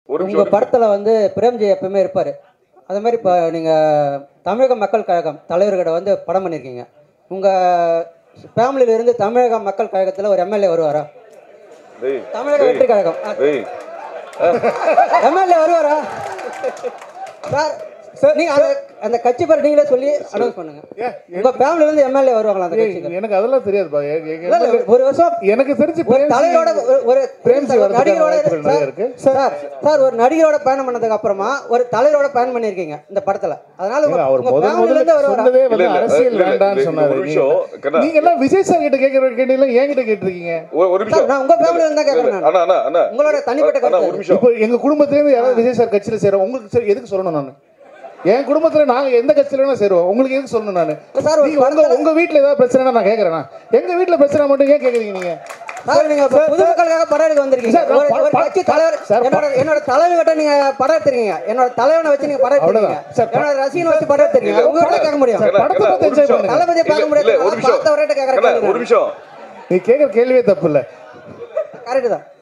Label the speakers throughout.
Speaker 1: ஒரு
Speaker 2: உங்கள்
Speaker 1: நிமிஷம்
Speaker 2: படத்தில் வந்து பிரேம்ஜி எப்பவுமே இருப்பார் அது மாதிரி இப்போ நீங்கள் தமிழக மக்கள் கழகம் தலைவர்கிட்ட வந்து படம் பண்ணியிருக்கீங்க உங்கள் ஃபேமிலியில இருந்து தமிழக மக்கள் கழகத்தில் ஒரு எம்எல்ஏ வருவாரா
Speaker 1: டேய்
Speaker 2: தமிழக வெற்றி கழகம்
Speaker 1: டேய்
Speaker 2: எம்எல்ஏ வருவாரா சார் நீங்கள் அந்த அந்த கட்சி பேர் நீங்களே சொல்லி அனௌன்ஸ் பண்ணுங்க உங்கள் ஃபேமிலியில இருந்து எம்எல்ஏ வருவாங்களா அந்த கட்சிக்கு
Speaker 3: எனக்கு அதெல்லாம் தெரியாதுப்பா எ- எ-
Speaker 2: இல்ல, இல்ல, ஒரு வருஷம்
Speaker 3: எனக்கு தெரிஞ்சு
Speaker 2: ஒரு
Speaker 3: பிரேம்ஜி-
Speaker 2: தலைவரோட ஒரு- ஒரு
Speaker 3: பிரேம்ஜி
Speaker 2: ஒரு
Speaker 3: வரதுக்கான
Speaker 2: நடிகரோட
Speaker 3: வாய்ப்புகள் நிறைய இருக்கு.
Speaker 2: சார் சார் ஒரு நடிகரோட பயணம் பண்ணதுக்கு அப்புறமா ஒரு தலைவரோட பயணம் பண்ணிருக்கீங்க இந்த படத்துல அதனால உங்க-
Speaker 3: ஏங்க, அவர்
Speaker 2: உங்க
Speaker 3: முதல்
Speaker 2: family ல
Speaker 3: முதல்ல
Speaker 2: இருந்து வருவாரா?
Speaker 3: சொன்னதே
Speaker 1: இல்ல,
Speaker 3: வந்து
Speaker 1: இல்ல,
Speaker 3: அரசியல்
Speaker 1: இல்ல, இல்ல,
Speaker 3: வேண்டாம்னு
Speaker 1: இல்ல,
Speaker 3: சொன்னாரு
Speaker 1: ஒரு
Speaker 3: நீங்க-
Speaker 1: நிமிஷம், கண்ணா.
Speaker 3: நீங்க எல்லாம் விஜய் சார் கிட்ட கேட்கிற கேட்டீங்களா என்கிட்ட கேட்டிருக்கீங்க
Speaker 1: ஒரு- ஒரு
Speaker 2: சார்,
Speaker 1: நிமிஷம்
Speaker 2: நான் உங்க family ல இருந்து தான் கேட்கறேன் நான்.
Speaker 1: அண்ணா அண்ணா அண்ணா
Speaker 2: உங்களோட தனிப்பட்ட
Speaker 1: அண்ணா
Speaker 2: கருத்து
Speaker 1: ஒரு நிமிஷம்
Speaker 3: இப்போ எங்க குடும்பத்துல இருந்து யாராவது விஜய் சார் கட்சியில சேரும் உங்களுக்கு சரி எதுக்கு சொல்லணும் நான் என் குடும்பத்துல நாங்க எந்த கட்சியில வேணா சேருவோம் உங்களுக்கு எதுக்கு சொல்லணும் நான்
Speaker 2: சார், ஒரு
Speaker 3: நீங்க உங்க உங்க வீட்ல ஏதாவது பிரச்சனை நான் கேக்குறேன் எங்க வீட்ல பிரச்சனை மட்டும் ஏன் கேக்குறீங்க நீங்க
Speaker 2: சார் நீங்க இப்ப பொதுமக்களுக்காக படம் எடுக்க வந்திருக்கீங்க
Speaker 3: சார், நான்
Speaker 2: ஒரு
Speaker 3: ப-
Speaker 2: ஒரு
Speaker 3: ப-
Speaker 2: கட்சி தலைவர்
Speaker 3: சார், ப-
Speaker 2: என்னோட என்னோட தலைவர்கிட்ட நீங்க படம் எடுத்திருக்கீங்க என்னோட தலைவனை வச்சு நீங்க படம் எடுத்திருக்கீங்க
Speaker 3: அவ்வளவுதான். சார், ப-
Speaker 2: என்னோட ரசிகனை வச்சு படம் எடுத்திருக்கீங்க
Speaker 1: இல்ல,
Speaker 2: உங்ககிட்ட கேட்க முடியும்
Speaker 1: கண்ணா,
Speaker 3: படத்தை
Speaker 1: கண்ணா,
Speaker 3: பத்தி
Speaker 1: ஒரு
Speaker 3: enjoy
Speaker 1: நிமிஷம்.
Speaker 3: பண்ணுங்க.
Speaker 2: தளபதியை பார்க்க
Speaker 1: இல்ல,
Speaker 2: முடியாது
Speaker 1: இல்ல, ஒரு நிமிஷம்.
Speaker 2: பார்த்தவர்கிட்ட கேட்கற
Speaker 1: கண்ணா,
Speaker 2: கேள்வி
Speaker 1: ஒரு நிமிஷம்
Speaker 3: நீ கேக்குற கேள்வியே தப்பு இல்ல
Speaker 2: கரெக்ட் தான்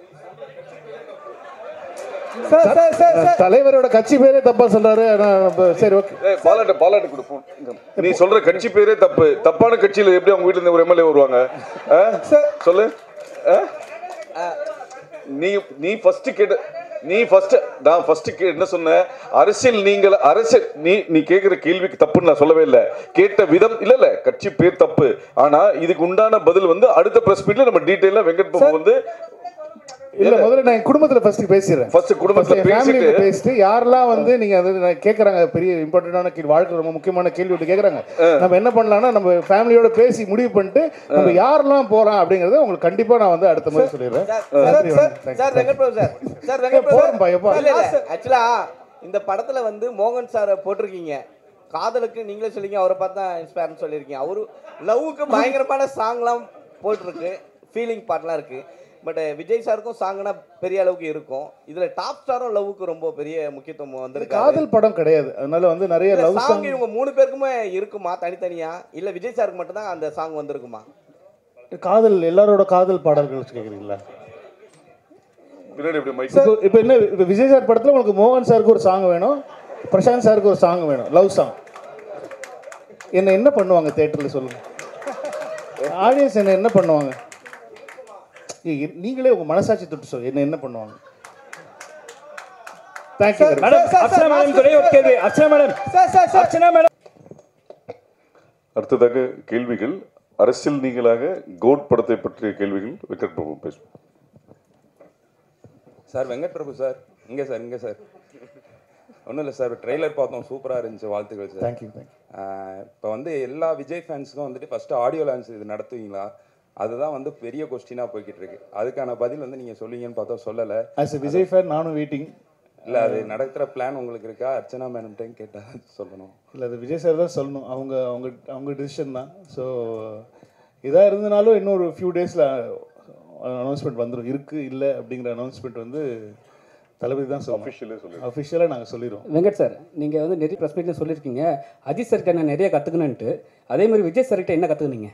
Speaker 3: தலைவரோட கட்சி பேரே தப்பா சொல்றாரு ஆனா, அப்ப சரி ஓகே
Speaker 1: ஏய், பாலாட்ட பாலாட்ட கொடு phone. இங்க. நீ சொல்ற கட்சி பேரே தப்பு தப்பான கட்சியில எப்படி அவங்க வீட்டுல இருந்து ஒரு எம்எல்ஏ வருவாங்க ஆ? சொல்லு ஆ? நீ நீ ஃபர்ஸ்ட் கேட்ட நீ ஃபர்ஸ்ட் நான் ஃபர்ஸ்ட் என்ன சொன்னேன் அரசியல் நீங்கள் அரசியல் நீ நீ கேட்குற கேள்விக்கு தப்புன்னு நான் சொல்லவே இல்லை கேட்ட விதம் இல்ல இல்ல கட்சி பேர் தப்பு ஆனா இதுக்கு உண்டான பதில் வந்து அடுத்த பிரஸ் மீட்ல நம்ம டீடைலா வெங்கட் பாபு வந்து
Speaker 3: இல்ல முதல்ல நான் என் குடும்பத்துல ஃபர்ஸ்ட் பேசிடுறேன்
Speaker 1: First குடும்பத்துல
Speaker 3: First என் family ல
Speaker 1: பேசிட்டு-
Speaker 3: பேசிட்டு யாரெல்லாம் வந்து நீங்க அது நான் கேக்குறாங்க பெரிய இம்பார்ட்டன்டான கேள்வி வாழ்க்கை ரொம்ப முக்கியமான கேள்வி ஒன்று கேக்குறாங்க நம்ம என்ன பண்ணலாம்னா நம்ம ஃபேமிலியோட பேசி முடிவு பண்ணிட்டு நம்ம யாரெல்லாம் போறோம் அப்படிங்கறத உங்களுக்கு கண்டிப்பா நான் வந்து அடுத்த முறை சொல்லிடுறேன் நன்றி, வணக்கம்.
Speaker 4: Sir Venkat Prabhu sir sir Venkat Prabhu
Speaker 3: போறேன்பா, எப்பா.
Speaker 4: இல்ல இல்ல ஆக்சுவலா இந்த படத்துல வந்து மோகன் சாரை போட்டிருக்கீங்க காதலுக்கு நீங்களே சொல்லிங்க அவரை பார்த்தா இன்ஸ்பயர்னு சொல்லியிருக்கீங்க அவரு லவ்வுக்கு பயங்கரமான சாங்லாம் போட்டிருக்கு ஃபீலிங் பார்ட்லாம் இருக்கு பட் விஜய் சாருக்கும் சாங்னா பெரிய அளவுக்கு இருக்கும் இதுல டாப் ஸ்டாரும் லவ்வுக்கு ரொம்ப பெரிய முக்கியத்துவம்
Speaker 3: இது
Speaker 4: வந்திருக்காரு
Speaker 3: காதல் படம் கிடையாது அதனால வந்து நிறைய லவ்
Speaker 4: சாங்
Speaker 3: சாங்
Speaker 4: இவங்க மூணு பேருக்குமே இருக்குமா தனித்தனியா இல்ல விஜய் சாருக்கு மட்டும் தான் அந்த சாங் வந்திருக்குமா
Speaker 3: காதல் எல்லாரோட காதல் பாடல்கள் கேக்குறீங்களா
Speaker 1: பின்னாடி எப்படி மைக்
Speaker 3: இப்போ இப்போ என்ன இப்போ விஜய் சார் படத்துல உங்களுக்கு மோகன் சாருக்கு ஒரு சாங் வேணும் பிரசாந்த் சாருக்கு ஒரு சாங் வேணும் லவ் சாங் என்ன என்ன பண்ணுவாங்க தேட்டரில் சொல்லுங்க ஆடியன்ஸ் என்ன என்ன பண்ணுவாங்க ஏய், எ- நீங்களே உங்க மனசாட்சி தொட்டு சொல்லு என்ன என்ன பண்ணுவாங்க தேங்க்யூ
Speaker 5: மேடம் அர்ச்சனா மேடம் ஒரே ஒரு கேள்வி அர்ச்சனா மேடம் அர்ச்சனா மேடம்
Speaker 1: அடுத்ததாக கேள்விகள் அரசியல் நீங்களாக கோட் படத்தை பற்றிய கேள்விகள் வெங்கட் பிரபு பேசுவோம்
Speaker 6: சார் வெங்கட் பிரபு சார் இங்கே சார் இங்கே சார் ஒன்றும் இல்லை சார் ட்ரெய்லர் பார்த்தோம் சூப்பராக இருந்துச்சு வாழ்த்துக்கள் சார்
Speaker 3: தேங்க்யூ தேங்க்யூ
Speaker 6: இப்போ வந்து எல்லா விஜய் ஃபேன்ஸுக்கும் வந்துட்டு ஃபஸ்ட்டு ஆடியோ லான்ச் இது நடத்துவீங்களா அதுதான் வந்து பெரிய கொஸ்டினாக போய்கிட்டு இருக்கு அதுக்கான பதில் வந்து நீங்கள் சொல்லுவீங்கன்னு பார்த்தா சொல்லலை
Speaker 3: ஆஸ் எ விஜய் ஃபேன் நானும் வெயிட்டிங்
Speaker 6: இல்லை அது நடக்கிற பிளான் உங்களுக்கு இருக்கா அர்ச்சனா மேடம்கிட்டையும் கேட்டால் சொல்லணும்
Speaker 3: இல்லை அது விஜய் சார் தான் சொல்லணும் அவங்க அவங்க அவங்க டிசிஷன் தான் ஸோ இதாக இருந்தனாலும் இன்னொரு ஃபியூ டேஸில் அனௌன்ஸ்மெண்ட் வந்துடும் இருக்குது இல்லை அப்படிங்கிற அனௌன்ஸ்மெண்ட் வந்து தளபதி தான் சொல்லணும்
Speaker 1: அஃபிஷியலே சொல்லு
Speaker 3: அஃபிஷியலாக நாங்கள் சொல்லிடுவோம்
Speaker 7: வெங்கட் சார் நீங்கள் வந்து நிறைய ப்ரெஸ் மீட்டில் சொல்லியிருக்கீங்க அஜித் சார்கிட்ட நான் நிறைய கற்றுக்கணுன்ட்டு அதே மாதிரி விஜய் சார்கிட்ட என்ன கற்றுக்குனீங்க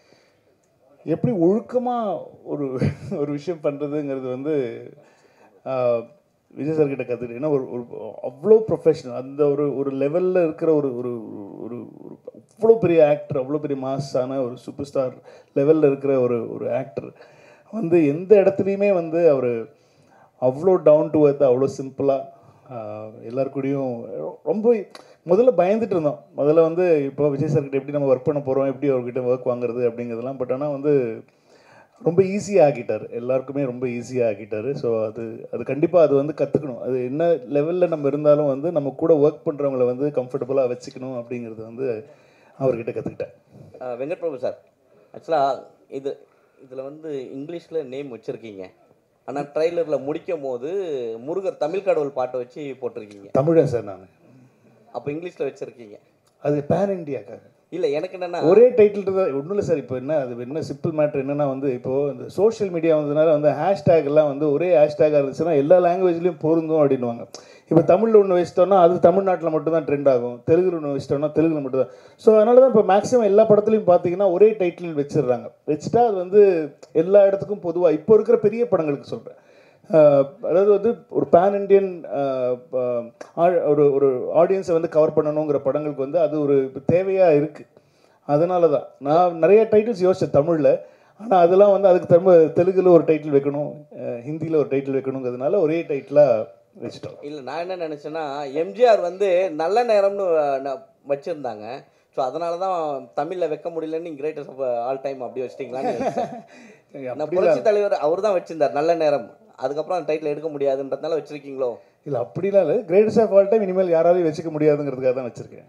Speaker 3: எப்படி ஒழுக்கமாக ஒரு ஒரு விஷயம் பண்ணுறதுங்கிறது வந்து ஆஹ், விஜய் சார் கிட்ட கற்றுக்கிட்டு ஏன்னா ஒரு ஒரு அவ்வளோ ப்ரொஃபஷனல் அந்த ஒரு ஒரு லெவலில் இருக்கிற ஒரு ஒரு ஒரு ஒரு அவ்வளோ பெரிய ஆக்டர் அவ்வளோ பெரிய மாஸான ஒரு சூப்பர் ஸ்டார் லெவலில் இருக்கிற ஒரு ஒரு ஆக்டர் வந்து எந்த இடத்துலையுமே வந்து அவர் அவ்வளோ டவுன் டு earth அவ்வளோ சிம்பிளாக எல்லார் கூடயும் ரொம்ப முதல்ல பயந்துட்டு இருந்தோம் முதல்ல வந்து இப்போ விஜய் சார்கிட்ட எப்படி நம்ம ஒர்க் பண்ண போகிறோம் எப்படி அவர்கிட்ட ஒர்க் வாங்குறது அப்படிங்கிறதெல்லாம் பட் ஆனால் வந்து ரொம்ப ஈஸியாக ஆக்கிட்டார் எல்லாருக்குமே ரொம்ப ஈஸியாக ஆக்கிட்டார் ஸோ அது அது கண்டிப்பாக அது வந்து கற்றுக்கணும் அது என்ன லெவலில் நம்ம இருந்தாலும் வந்து நம்ம கூட ஒர்க் பண்ணுறவங்கள வந்து கம்ஃபர்டபுளாக வச்சுக்கணும் அப்படிங்கிறது வந்து அவர்கிட்ட கற்றுக்கிட்டேன்
Speaker 4: அஹ் வெங்கட் பிரபு சார் ஆக்சுவலாக இது இதில் வந்து இங்கிலீஷில் நேம் வச்சுருக்கீங்க ஆனால் ட்ரைலரில் முடிக்கும் போது முருகர் தமிழ் கடவுள் பாட்டை வச்சு போட்டிருக்கீங்க
Speaker 3: தமிழன் சார் நான்
Speaker 4: அப்போ இங்கிலீஷில் வச்சுருக்கீங்க
Speaker 3: அது பேன் இண்டியாக்காக
Speaker 4: இல்லை எனக்கு என்னென்னா
Speaker 3: ஒரே டைட்டில் தான் ஒன்றும் இல்லை சார் இப்போ என்ன அது என்ன சிம்பிள் மேட்ரு என்னன்னா வந்து இப்போ இந்த சோஷியல் மீடியா வந்ததுனால வந்து ஹேஷ்டேக் எல்லாம் வந்து ஒரே ஹேஷ்டேக்காக இருந்துச்சுன்னா எல்லா லாங்குவேஜ்லையும் பொருந்தும் அப்படின்வாங்க இப்போ தமிழில் ஒன்று வச்சிட்டோம்னா அது தமிழ்நாட்டில் மட்டும் தான் ட்ரெண்ட் ஆகும் தெலுங்குல ஒன்று வச்சிட்டோம்னா தெலுங்குல மட்டும் தான் ஸோ அதனால தான் இப்போ மேக்ஸிமம் எல்லா படத்துலையும் பார்த்தீங்கன்னா ஒரே டைட்டில் வச்சிடுறாங்க வச்சுட்டா அது வந்து எல்லா இடத்துக்கும் பொதுவாக இப்போ இருக்கிற பெரிய படங்களுக்கு சொல்கிறேன் அஹ், அதாவது வந்து ஒரு பேன் இண்டியன் ஒரு ஒரு ஆடியன்ஸை வந்து கவர் பண்ணணுங்கிற படங்களுக்கு வந்து அது ஒரு தேவையாக இருக்குது அதனால தான் நான் நிறைய டைட்டில்ஸ் யோசித்தேன் தமிழில் ஆனால் அதெல்லாம் வந்து அதுக்கு திரும்ப தெலுங்குல ஒரு டைட்டில் வைக்கணும் ஹிந்தியில் ஒரு டைட்டில் வைக்கணுங்கிறதுனால ஒரே டைட்டிலாக வச்சுட்டோம்
Speaker 4: இல்லை நான் என்ன நினச்சேன்னா எம்ஜிஆர் வந்து நல்ல நேரம்னு ந- வச்சிருந்தாங்க ஸோ அதனால தான் தமிழில் வைக்க முடியலன்னு கிரேட்டஸ்ட் ஆஃப் ஆல் டைம் அப்படி வச்சிட்டிங்களான்னு நினைச்சேன். நான்
Speaker 3: அப்படிலாம்
Speaker 4: புரட்சி தலைவர் அவர் தான் வச்சிருந்தார் நல்ல நேரம் அதுக்கப்புறம் அந்த டைட்டில் எடுக்க முடியாதுன்றதுனால வச்சிருக்கீங்களோ
Speaker 3: இல்லை அப்படிலாம் இல்லை கிரேட்டஸ்ட் ஆஃப் ஆல் டைம் இனிமேல் யாராலையும் வச்சுக்க முடியாதுங்கிறதுக்காக தான் வச்சுருக்கேன்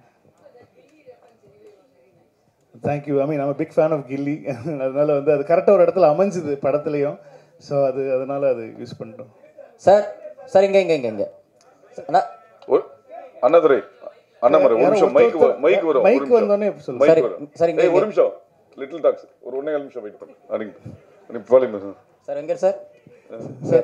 Speaker 3: தேங்க்யூ ஐ மீன் நம்ம பிக் ஃபேன் ஆஃப் கில்லி அதனால வந்து அது கரெக்டாக ஒரு இடத்துல அமைஞ்சுது படத்துலையும் ஸோ அது அதனால அது யூஸ் பண்ணிட்டோம்
Speaker 8: சார் சார் இங்க இங்க இங்க இங்க அண்ணா
Speaker 1: ஒரு- அண்ணாதுரை அண்ணாமரை ஒரு
Speaker 3: யாரோ
Speaker 1: நிமிஷம் மைக்
Speaker 3: ஒருத்தர்
Speaker 1: மைக் வரும்
Speaker 3: mic
Speaker 1: ஒரு நிமிஷம்.
Speaker 3: வந்தோடனே சொல்லுங்க.
Speaker 1: mic
Speaker 8: சரி,
Speaker 1: வரும்.
Speaker 8: சரி, இங்க,
Speaker 1: ஏய், ஒரு
Speaker 8: இங்க.
Speaker 1: நிமிஷம் லிட்டில் டாக்ஸ் ஒரு ஒன்னே கால் நிமிஷம் வெயிட் பண்ணு அன்னைக்கு Polimer
Speaker 8: sir Venkat sir sir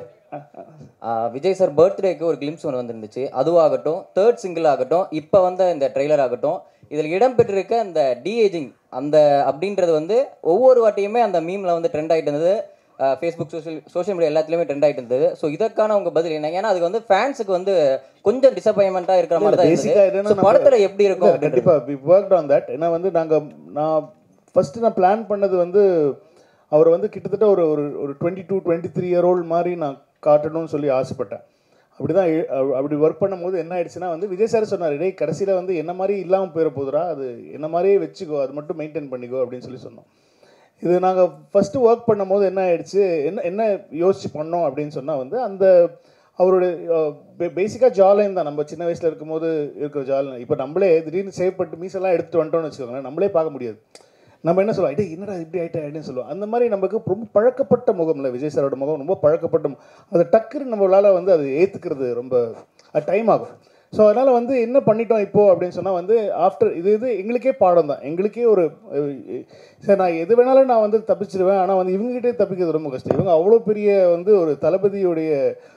Speaker 8: ஆ, விஜய் சார் பர்த்டேக்கு ஒரு கிளிம்ஸ் ஒன்று வந்திருந்துச்சு அதுவாகட்டும் தேர்ட் சிங்கிள் ஆகட்டும் இப்போ வந்த இந்த ட்ரெய்லர் ஆகட்டும் இதில் இடம்பெற்றிருக்க அந்த டிஏஜிங் அந்த அப்படின்றது வந்து ஒவ்வொரு வாட்டியுமே அந்த மீமில் வந்து ட்ரெண்ட் ஆகிட்டு இருந்தது ஃபேஸ்புக் சோஷியல் சோஷியல் மீடியா எல்லாத்துலேயுமே ட்ரெண்ட் ஆகிட்டு இருந்தது ஸோ இதற்கான உங்கள் பதில் என்ன ஏன்னா அதுக்கு வந்து ஃபேன்ஸுக்கு வந்து கொஞ்சம் டிசப்பாயின்மெண்ட்டாக இருக்கிற மாதிரி தான்
Speaker 3: பேசிக்காக
Speaker 8: இருந்தது
Speaker 3: என்னன்னா
Speaker 8: So, படத்துல எப்படி இருக்கும்
Speaker 3: இல்லை, கண்டிப்பா வி ஒர்க் ஆன் தட் ஏன்னா வந்து நாங்கள் நான் ஃபர்ஸ்ட் நான் பிளான் பண்ணது வந்து அவர் வந்து கிட்டத்தட்ட ஒரு ஒரு ஒரு twenty two twenty three year old மாதிரி நான் காட்டணும்னு சொல்லி ஆசைப்பட்டேன் அப்படி தான் அப்படி ஒர்க் பண்ணும்போது என்ன ஆயிடுச்சுன்னா வந்து விஜய் சார் சொன்னார் டேய் கடைசியில் வந்து என்ன மாதிரி இல்லாமல் போயிட போதுடா அது என்ன மாதிரியே வச்சுக்கோ அது மட்டும் மெயின்டைன் பண்ணிக்கோ அப்படின்னு சொல்லி சொன்னோம் இது நாங்கள் ஃபஸ்ட்டு ஒர்க் பண்ணும்போது என்ன ஆயிடுச்சு என்ன என்ன யோசிச்சு பண்ணோம் அப்படின்னு சொன்னால் வந்து அந்த அவருடைய பேசிக்காக ஜாலைன் தான் நம்ம சின்ன வயசில் இருக்கும்போது இருக்கிற ஜாலின் இப்போ நம்மளே திடீர்னு சேவ் பண்ணிட்டு மீசெல்லாம் எடுத்துட்டு வந்துட்டோம்னு வச்சுக்கோங்களேன் நம்மளே பார்க்க முடியாது நம்ம என்ன சொல்லுவோம் டேய் என்னடா இப்படி ஆயிட்டா அப்படின்னு சொல்லுவோம் அந்த மாதிரி நமக்கு ரொம்ப பழக்கப்பட்ட முகம் இல்லை விஜய் சாரோட முகம் ரொம்ப பழக்கப்பட்ட முகம். அது டக்குன்னு நம்மளால் வந்து அது ஏற்றுக்கிறது ரொம்ப டைம் ஆகும் ஸோ அதனால் வந்து என்ன பண்ணிட்டோம் இப்போது அப்படின்னு சொன்னால் வந்து ஆஃப்டர் இது இது எங்களுக்கே பாடம் தான் எங்களுக்கே ஒரு அஹ், சரி நான் எது வேணாலும் நான் வந்து தப்பிச்சிடுவேன் ஆனால் வந்து இவங்ககிட்டே தப்பிக்கிறது ரொம்ப கஷ்டம் இவங்க அவ்வளோ பெரிய வந்து ஒரு தளபதியுடைய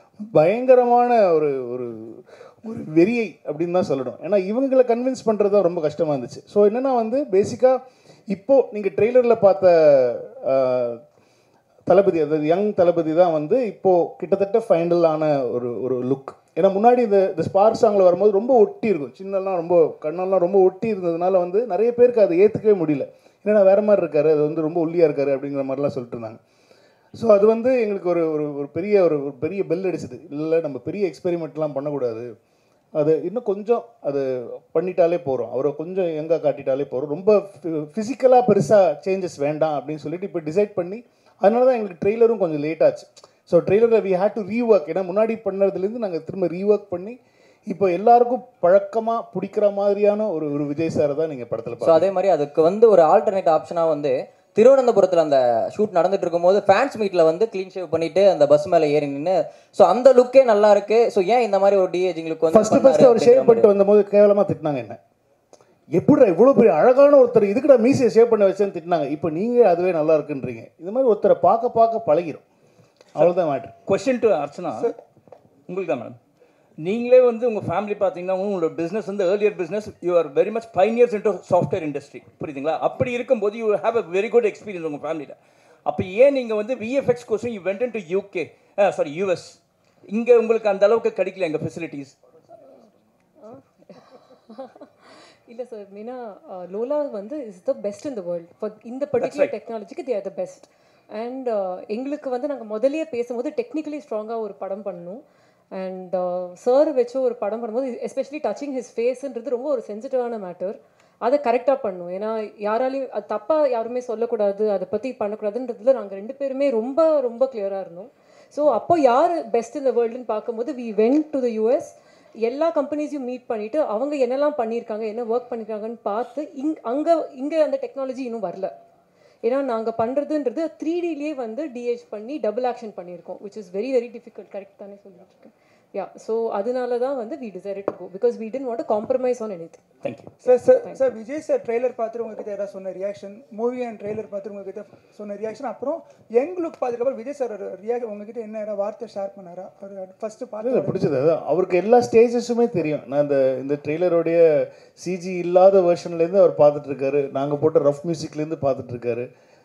Speaker 3: பயங்கரமான ஒரு ஒரு ஒரு வெறியை அப்படின்னு தான் சொல்லணும் ஏன்னா இவங்களை கன்வின்ஸ் பண்ணுறது தான் ரொம்ப கஷ்டமாக இருந்துச்சு ஸோ என்னென்னா வந்து பேசிக்காக இப்போது நீங்கள் ட்ரெய்லரில் பார்த்த அஹ், தளபதி அதாவது யங் தளபதி தான் வந்து இப்போது கிட்டத்தட்ட ஃபைனலான ஒரு ஒரு லுக் ஏன்னா முன்னாடி இந்த இந்த ஸ்பார் சாங்கில் வரும்போது ரொம்ப ஒட்டி இருக்கும் சின்னெல்லாம் ரொம்ப கண்ணெல்லாம் ரொம்ப ஒட்டி இருந்ததுனால வந்து நிறைய பேருக்கு அதை ஏற்றுக்கவே முடியல என்னடா வேற மாதிரி இருக்காரு அது வந்து ரொம்ப ஒல்லியாக இருக்காரு அப்படிங்கிற மாதிரிலாம் சொல்லிட்டு இருந்தாங்க ஸோ அது வந்து எங்களுக்கு ஒரு ஒரு ஒரு பெரிய ஒரு ஒரு பெரிய பெல் அடிச்சது இல்லை நம்ம பெரிய எக்ஸ்பெரிமெண்ட்லாம் பண்ணக்கூடாது அது இன்னும் கொஞ்சம் அது பண்ணிட்டாலே போகிறோம் அவரை கொஞ்சம் எங்கே காட்டிட்டாலே போகிறோம் ரொம்ப ஃபிசிக்கலாக பெருசாக சேஞ்சஸ் வேண்டாம் அப்படின்னு சொல்லிட்டு இப்போ டிசைட் பண்ணி அதனால தான் எங்களுக்கு ட்ரெய்லரும் கொஞ்சம் லேட் ஆச்சு ஸோ ட்ரெய்லரில் வி ஹேட் டு ரீஒர்க் ஏன்னா முன்னாடி பண்ணதுலேருந்து நாங்கள் திரும்ப ரீஒர்க் பண்ணி இப்போ எல்லாருக்கும் பழக்கமாக பிடிக்கிற மாதிரியான ஒரு ஒரு விஜய் சாரை தான் நீங்கள் படத்தில்
Speaker 8: ஸோ அதே மாதிரி அதுக்கு வந்து ஒரு ஆல்டர்னேட் ஆப்ஷனாக வந்து திருவனந்தபுரத்தில் அந்த ஷூட் நடந்துட்டு இருக்கும்போது ஃபேன்ஸ் மீட்டில் வந்து க்ளீன் ஷேவ் பண்ணிட்டு அந்த பஸ் மேலே ஏறி நின்று ஸோ அந்த லுக்கே நல்லா இருக்கு ஸோ ஏன் இந்த மாதிரி ஒரு டிஏஜிங் லுக் வந்து
Speaker 3: ஃபர்ஸ்ட்
Speaker 8: பண்ணாரு
Speaker 3: ஃபர்ஸ்ட் அவர்
Speaker 8: அப்படின்ற
Speaker 3: ஷேவ் பண்ணிட்டு வந்தபோது கேவலமாக திட்டினாங்க என்ன எப்படிடா இவ்வளோ பெரிய அழகான ஒருத்தர் இதுக்குடா மீசையை ஷேவ் பண்ண வச்சேன்னு திட்டினாங்க இப்போ நீங்கள் அதுவே நல்லா இருக்குன்றீங்க இது மாதிரி ஒருத்தரை பார்க்க பார்க்க பழகிரும் அவ்வளோதான் மேட்ரு
Speaker 5: கொஸ்டின் டு அர்ச்சனா உங்களுக்கு தான் மேடம் நீங்களே வந்து உங்கள் ஃபேமிலி பார்த்தீங்கன்னா உங்களோட பிஸ்னஸ் வந்து earlier business you are very much pioneers into software industry புரியுதுங்களா அப்படி இருக்கும்போது you have a very good experience உங்கள் ஃபேமிலியில் அப்போ ஏன் நீங்கள் வந்து விஎஃப்எக்ஸ் கோர்ஸும் you went to UK sorry US இங்கே உங்களுக்கு அந்த அளவுக்கு கிடைக்கல எங்கள் ஃபெசிலிட்டிஸ்
Speaker 9: இல்லை சார் மீனா லோலா வந்து is the best in the world for இந்த பர்டிகுலர் டெக்னாலஜிக்கு they are the best and எங்களுக்கு வந்து நாங்கள் முதல்லயே பேசும்போது டெக்னிக்கலி ஸ்ட்ராங்காக ஒரு படம் பண்ணணும் அண்ட் சார் வச்சு ஒரு படம் பண்ணும்போது எஸ்பெஷலி டச்சிங் ஹிஸ் ஃபேஸ்ன்றது ரொம்ப ஒரு சென்சிட்டிவான மேட்டர் அதை கரெக்டாக பண்ணும் ஏன்னா யாராலையும் அது தப்பாக யாருமே சொல்லக்கூடாது அதை பற்றி பண்ணக்கூடாதுன்றதுல நாங்கள் ரெண்டு பேருமே ரொம்ப ரொம்ப கிளியராக இருந்தோம் ஸோ அப்போ யார் பெஸ்ட் இந்த வேர்ல்டுன்னு பார்க்கும்போது we went to the US எல்லா கம்பெனிஸையும் மீட் பண்ணிட்டு அவங்க என்னெல்லாம் பண்ணியிருக்காங்க என்ன ஒர்க் பண்ணியிருக்காங்கன்னு பார்த்து இங் அங்கே இங்கே அந்த டெக்னாலஜி இன்னும் வரல ஏன்னா நாங்கள் பண்ணுறதுன்றது த்ரீ டிலேயே வந்து டிஹெச் பண்ணி டபுள் ஆக்ஷன் பண்ணியிருக்கோம் which is very very difficult correct தானே சொல்லிட்டு இருக்கேன் யா ஸோ அதனால தான் வந்து we decide to go because we didn't want compromise on any
Speaker 5: thank you
Speaker 10: sir sir sir Vijay sir trailer பார்த்துட்டு உங்ககிட்ட ஏதாவது சொன்ன ரியாக்ஷன் மூவி அண்ட் ட்ரெய்லர் பார்த்துட்டு உங்ககிட்ட சொன்ன ரியாக்ஷன் அப்புறம் யங் லுக் பார்த்துக்கப்புறம் விஜய் சார் ஒரு ரியாக்ட் உங்ககிட்ட என்ன ஏதாவது வார்த்தை ஷேர் பண்ணாரா அவர் ஃபர்ஸ்ட்
Speaker 3: இல்லை
Speaker 10: பார்த்து
Speaker 3: பிடிச்சது அதான் அவருக்கு எல்லா ஸ்டேஜஸுமே தெரியும் நான் இந்த இந்த ட்ரெய்லருடைய சிஜி இல்லாத வெர்ஷன்லேருந்து அவர் பார்த்துட்டு இருக்காரு நாங்கள் போட்ட ரஃப் மியூசிக்லேருந்து பார்த்துட்டு இருக்காரு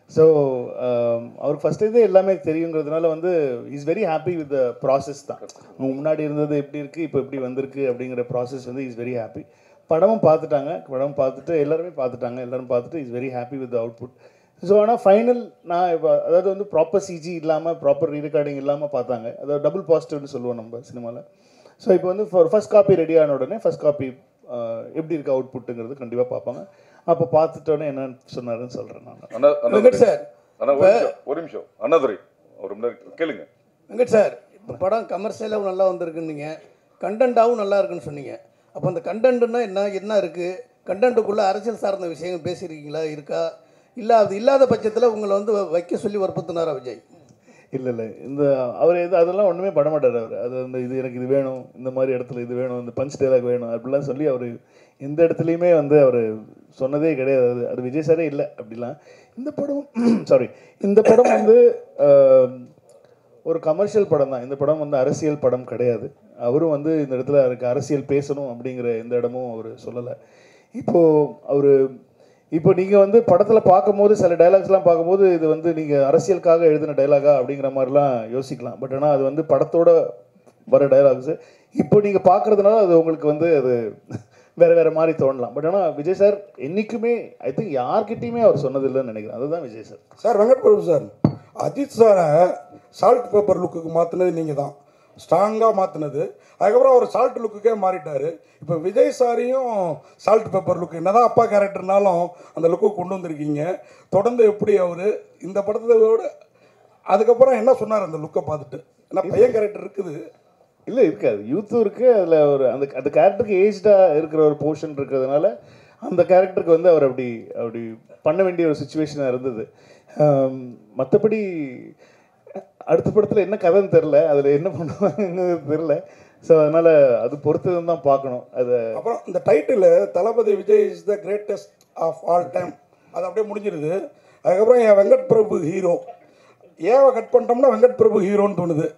Speaker 3: ஸோ அவருக்கு ஃபர்ஸ்ட் இதே எல்லாமே தெரியுங்கிறதுனால வந்து is very happy with the process தான் உங்க முன்னாடி இருந்தது எப்படி இருக்குது இப்போ எப்படி வந்திருக்கு அப்படிங்கிற ப்ராசஸ் வந்து இஸ் வெரி ஹாப்பி படமும் பார்த்துட்டாங்க படம் பார்த்துட்டு எல்லாருமே பார்த்துட்டாங்க எல்லாரும் பார்த்துட்டு is very happy with output so ஆனால் ஃபைனல் நான் இப்போ அதாவது வந்து ப்ராப்பர் சிஜி இல்லாமல் ப்ராப்பர் ரீரெக்கார்டிங் இல்லாமல் பார்த்தாங்க அதாவது டபுள் பாசிட்டிவ்னு சொல்லுவோம் நம்ம சினிமாவில் ஸோ இப்போ வந்து ஃபார் ஃபர்ஸ்ட் காப்பி ரெடி ஆன உடனே ஃபர்ஸ்ட் காப்பி எப்படி இருக்கு அவுட்புட்டுங்கிறது கண்டிப்பாக பார்ப்பாங்க அப்போ பார்த்துட்டோன்னே என்னன்னு சொன்னாருன்னு சொல்கிறேன் நான்
Speaker 1: அண்ணா அண்ணா
Speaker 11: வெங்கட் சார்
Speaker 1: அண்ணா ஒரு நிமிஷம் ஒரு நிமிஷம் அண்ணாதுரை ஒரு மணி நேரம் கேளுங்க
Speaker 11: வெங்கட் சார் இப்போ படம் கமர்ஷியலாகவும் நல்லா வந்திருக்குன்னீங்க கண்டென்ட்டாகவும் நல்லா இருக்குன்னு சொன்னீங்க அப்போ அந்த கண்டென்ட்னா என்ன என்ன இருக்குது கண்டென்ட்டுக்குள்ளே அரசியல் சார்ந்த விஷயங்கள் பேசியிருக்கீங்களா இருக்கா இல்லை அது இல்லாத பட்சத்தில் உங்களை வந்து வைக்க சொல்லி வற்புறுத்தினாரா விஜய்
Speaker 3: இல்லை இல்லை இந்த அவர் எது அதெல்லாம் ஒன்றுமே பண்ண மாட்டார் அவர் அது அந்த இது எனக்கு இது வேணும் இந்த மாதிரி இடத்துல இது வேணும் இந்த பஞ்ச் டைலாக் வேணும் அப்படிலாம் சொல்லி அவர் எந்த இடத்துலையுமே வந்து அவர் சொன்னதே கிடையாது அது அது விஜய் சாரே இல்லை அப்படிலாம் இந்த படம் சாரி இந்த படம் வந்து ஆஹ், ஒரு கமர்ஷியல் படம் தான் இந்த படம் வந்து அரசியல் படம் கிடையாது அவரும் வந்து இந்த இடத்துல அவருக்கு அரசியல் பேசணும் அப்படிங்கிற எந்த இடமும் அவர் சொல்லலை இப்போது அவர் இப்போ நீங்கள் வந்து படத்தில் பார்க்கும்போது சில டைலாக்ஸ்லாம் பார்க்கும்போது இது வந்து நீங்கள் அரசியலுக்காக எழுதின டைலாகா அப்படிங்கிற மாதிரிலாம் யோசிக்கலாம் பட் ஆனால் அது வந்து படத்தோட வர டைலாக்ஸு இப்போ நீங்கள் பார்க்குறதுனால அது உங்களுக்கு வந்து அது வேற வேற மாதிரி தோணலாம் பட் ஆனால் விஜய் சார் என்றைக்குமே ஐ திங்க் யார்கிட்டயுமே அவர் சொன்னதில்லைன்னு நினைக்கிறேன் அதுதான் Vijay sir
Speaker 12: sir Venkat Prabhu sir Ajith சாரை சால்ட் பேப்பர் லுக்குக்கு மாற்றினது நீங்கள் தான் ஸ்ட்ராங்காக மாற்றினது அதுக்கப்புறம் அவர் சால்ட் லுக்குக்கே மாறிட்டார் இப்போ விஜய் சாரையும் சால்ட் பேப்பர் லுக் என்னதான் அப்பா கேரக்டர்னாலும் அந்த லுக்கு கொண்டு வந்திருக்கீங்க தொடர்ந்து எப்படி அவர் இந்த படத்தை விட அதுக்கப்புறம் என்ன சொன்னார் அந்த லுக்கை பார்த்துட்டு ஏன்னா பையன் கேரக்டர் இருக்குது
Speaker 3: இல்லை இருக்காது யூத்தும் இருக்குது அதில் ஒரு அந்த அந்த கேரக்டருக்கு ஏஜ்டாக இருக்கிற ஒரு போர்ஷன் இருக்கிறதுனால அந்த கேரக்டருக்கு வந்து அவர் அப்படி அப்படி பண்ண வேண்டிய ஒரு சுச்சுவேஷனாக இருந்தது மற்றபடி அடுத்த படத்தில் என்ன கதைன்னு தெரில அதில் என்ன பண்ணுவாங்கன்னு தெரில ஸோ அதனால் அது பொறுத்து தான் பார்க்கணும் அதை
Speaker 12: அப்புறம் இந்த title Thalapathy Vijay is the greatest of all time அது அப்படியே முடிஞ்சிருது அதுக்கப்புறம் என் வெங்கட் பிரபு ஹீரோ ஏவை கட் பண்ணிட்டோம்னா வெங்கட் பிரபு ஹீரோன்னு தோணுது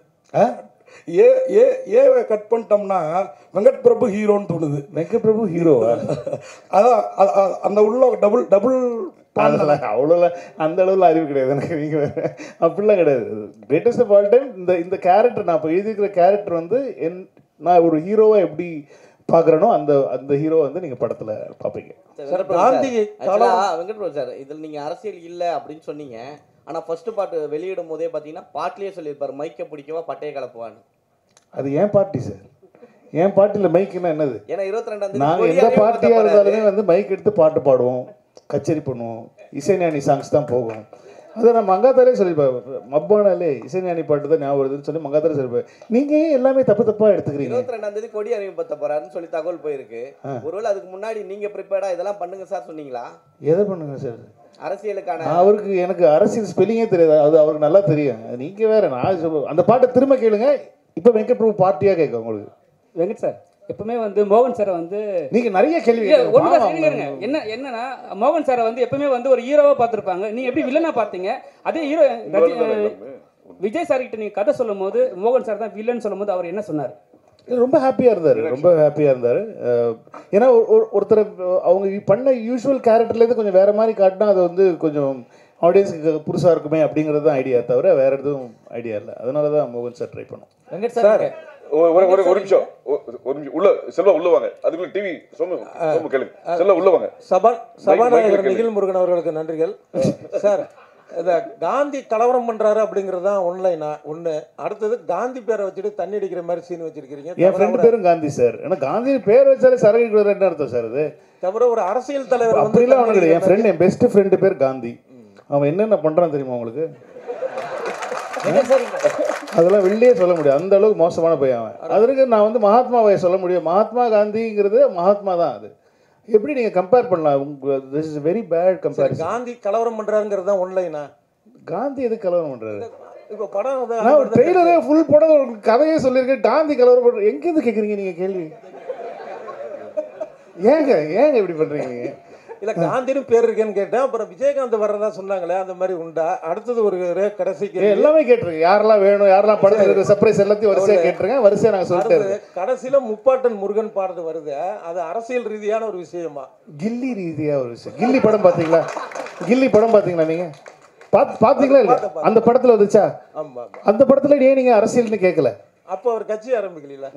Speaker 12: ஏ ஏ ஏவை கட் பண்ணிட்டோம்னா வெங்கட் பிரபு ஹீரோன்னு தோணுது
Speaker 3: வெங்கட் பிரபு ஹீரோவா
Speaker 12: அதான் அ- அ- அந்த உள்ள டபுள் டபுள்
Speaker 3: அதெல்லாம் அவ்வளோலாம் அந்த அளவுல அறிவு கிடையாது எனக்கு நீங்கள் வேறு அப்படிலாம் கிடையாது கிரேட்டஸ்ட் ஆஃப் ஆல் டைம் இந்த இந்த கேரக்டர் நான் இப்போ எழுதியிருக்கிற கேரக்டர் வந்து என் நான் ஒரு ஹீரோவை எப்படி பார்க்குறேனோ அந்த அந்த ஹீரோ வந்து நீங்கள் படத்தில் பார்ப்பீங்க
Speaker 4: சார்
Speaker 11: காந்தி
Speaker 4: ஆக்சுவலா வெங்கட் பிரபு சார் இதில் நீங்கள் அரசியல் இல்லை அப்படின்னு சொன்னீங்க ஆனால் ஃபர்ஸ்ட் பாட்டு வெளியிடும் போதே பார்த்தீங்கன்னா பாட்டிலேயே சொல்லியிருப்பார் மைக்கை பிடிக்கவா பட்டையை கலப்புவான்னு
Speaker 3: அது ஏன் பார்ட்டி சார் என் பார்ட்டியில் மைக்குன்னா என்னது
Speaker 4: ஏன்னா இருபத்தி ரெண்டாம்
Speaker 3: நாங்கள் எந்த பார்ட்டியாக இருந்தாலுமே வந்து மைக் எடுத்து பாட்டு பாடுவோம் கச்சேரி பண்ணுவோம் இசைஞானி சாங்ஸ் தான் போகும் அதை நான் மங்காத்தாலே சொல்லியிருப்பேன் மப்பானாலே இசைஞானி பாட்டு தான் ஞாபகம் வருதுன்னு சொல்லி மங்காத்தாலே சொல்லியிருப்பேன் நீங்கள் ஏன் எல்லாமே தப்பு தப்பாக எடுத்துக்கிறீங்க
Speaker 4: இருபத்தி ரெண்டாம் தேதி கொடி அறிமுகப்படுத்த போறாருன்னு சொல்லி தகவல் போயிருக்கு ஒருவேளை அதுக்கு முன்னாடி நீங்க ப்ரிப்பேர்டா இதெல்லாம் பண்ணுங்க சார் சொன்னீங்களா
Speaker 3: எதை பண்ணுங்க சார்
Speaker 4: அரசியலுக்கான
Speaker 3: அவருக்கு எனக்கு அரசியல் ஸ்பெல்லிங்கே தெரியாது அது அவருக்கு நல்லா தெரியும் அது நீங்க வேற நான் சொல்ல அந்த பாட்டை திரும்ப கேளுங்க இப்போ வெங்கட் பிரபு பார்ட்டியாக கேட்க உங்களுக்கு
Speaker 7: வெங்கட் சார் எப்பவுமே வந்து மோகன் சாரை வந்து
Speaker 3: நீங்க நிறைய கேள்வி
Speaker 7: இல்ல,
Speaker 3: கேட்கணும்.
Speaker 7: ஒண்ணுதான்
Speaker 3: பாவம்
Speaker 7: சரிங்க இருங்க. என்ன என்னன்னா மோகன் சாரை வந்து எப்பவுமே வந்து ஒரு ஹீரோவா பார்த்திருப்பாங்க நீங்க எப்படி வில்லனா பார்த்தீங்க அதே ஹீரோ விஜய் சார் கிட்ட நீங்க கதை சொல்லும் போது மோகன் சார் தான் வில்லன் சொல்லும் போது அவர் என்ன சொன்னார்
Speaker 3: ரொம்ப ஹாப்பியாக இருந்தார் ரொம்ப ஹாப்பியாக இருந்தார் ஏன்னா ஒரு- ஒரு- ஒருத்தர் அவங்க பண்ண யூஸ்வல் கேரக்டர்லேருந்து கொஞ்சம் வேற மாதிரி காட்டினா அது வந்து கொஞ்சம் ஆடியன்ஸுக்கு புதுசாக இருக்குமே அப்படிங்கிறது தான் ஐடியா தவிர வேற எதுவும் ஐடியா இல்லை அதனால தான் மோகன் சார் ட்ரை பண்ணோம்
Speaker 8: வெங்கட் சார்
Speaker 1: ஒரு ஒரு- ஒரு ஒரு நிமிஷம் ஒரு ஒரு நிமிஷம் உள்ள செல்வா உள்ள வாங்க அதுக்குள்ள டிவி சோமு சோமு கேளுங்க செல்வா உள்ள வாங்க
Speaker 13: சபா
Speaker 1: மைக்
Speaker 13: சபாநாயகர்
Speaker 1: கேளுங்க.
Speaker 13: நிகில் முருகன் அவர்களுக்கு நன்றிகள் சார் இந்த காந்தி கலவரம் பண்றாரு அப்படிங்கிறது தான் ஒன்லைனா ஒன்று அடுத்தது காந்தி பேரை வச்சுட்டு தண்ணி அடிக்கிற மாதிரி சீன் வச்சிருக்கிறீங்க
Speaker 3: என் ஃப்ரெண்டு பேரும் காந்தி சார் ஏன்னா காந்தி பேர் வச்சாலே சரக்கு கொடுக்குறது என்ன அர்த்தம் சார் அது
Speaker 13: தவிர ஒரு அரசியல் தலைவர் வந்து
Speaker 3: அப்படிலாம் அவனுக்கு
Speaker 13: தண்ணி
Speaker 3: என் ஃப்ரெண்ட் என் பெஸ்ட் ஃப்ரெண்டு பேர் காந்தி அவன் என்னென்ன பண்ணுறான் தெரியுமா உங்களுக்கு அதெல்லாம் வெளியே சொல்ல முடியாது அந்த அளவுக்கு மோசமான பையன் அவன் அதற்கு நான் வந்து மகாத்மாவை சொல்ல முடியும் மகாத்மா காந்திங்கிறது மகாத்மா தான் அது எப்படி நீங்கள் கம்பேர் பண்ணலாம் உங்க திஸ் இஸ் வெரி பேட்
Speaker 13: சரி,
Speaker 3: கம்பேரிசன்
Speaker 13: காந்தி கலவரம் பண்றாருங்கிறது தான் ஒன்லைனா
Speaker 3: காந்தி எதுக்கு கலவரம் பண்ணுறாரு
Speaker 13: இப்போ படம் வந்து
Speaker 3: நான் ஒரு ட்ரெய்லரே ஃபுல் படம் ஒரு கதையே சொல்லியிருக்கேன் காந்தி கலவரம் பண்ணுற எங்கேருந்து கேட்குறீங்க நீங்கள் கேள்வி ஏங்க ஏங்க இப்படி பண்ணுறீங்க நீங்கள்
Speaker 13: இல்ல காந்தின்னு பேர் இருக்கேன்னு கேட்டேன் அப்புறம் விஜயகாந்த் வர்றதா சொன்னாங்களே அந்த மாதிரி உண்டா அடுத்தது ஒரு ரே- கடைசி
Speaker 3: ஏ,
Speaker 13: கேள்வி.
Speaker 3: எல்லாமே கேட்டிருக்கேன் யாரெல்லாம் வேணும் யாரெல்லாம் படத்தில் இருக்கிற சர்ப்ரைஸ் எல்லாத்தையும் வரிசையாக கேட்டிருக்கேன் வரிசையாக நாங்கள் சொல்லிட்டே
Speaker 13: அடுத்தது
Speaker 3: இருக்கோம்
Speaker 13: கடைசியில முப்பாட்டன் முருகன் பாடுறது வருது அது அரசியல் ரீதியான ஒரு விஷயமா
Speaker 3: கில்லி ரீதியாக ஒரு விஷயம் கில்லி படம் பார்த்தீங்களா கில்லி படம் பார்த்தீங்களா நீங்கள் பாத் பாத்தீங்களா இல்ல அந்த படத்துல வந்துச்சா
Speaker 13: ஆமா ஆமா
Speaker 3: அந்த படத்துல ஏன் நீங்க அரசியல்னு கேட்கல
Speaker 13: அப்போ அவர் கட்சி ஆரம்பிக்கல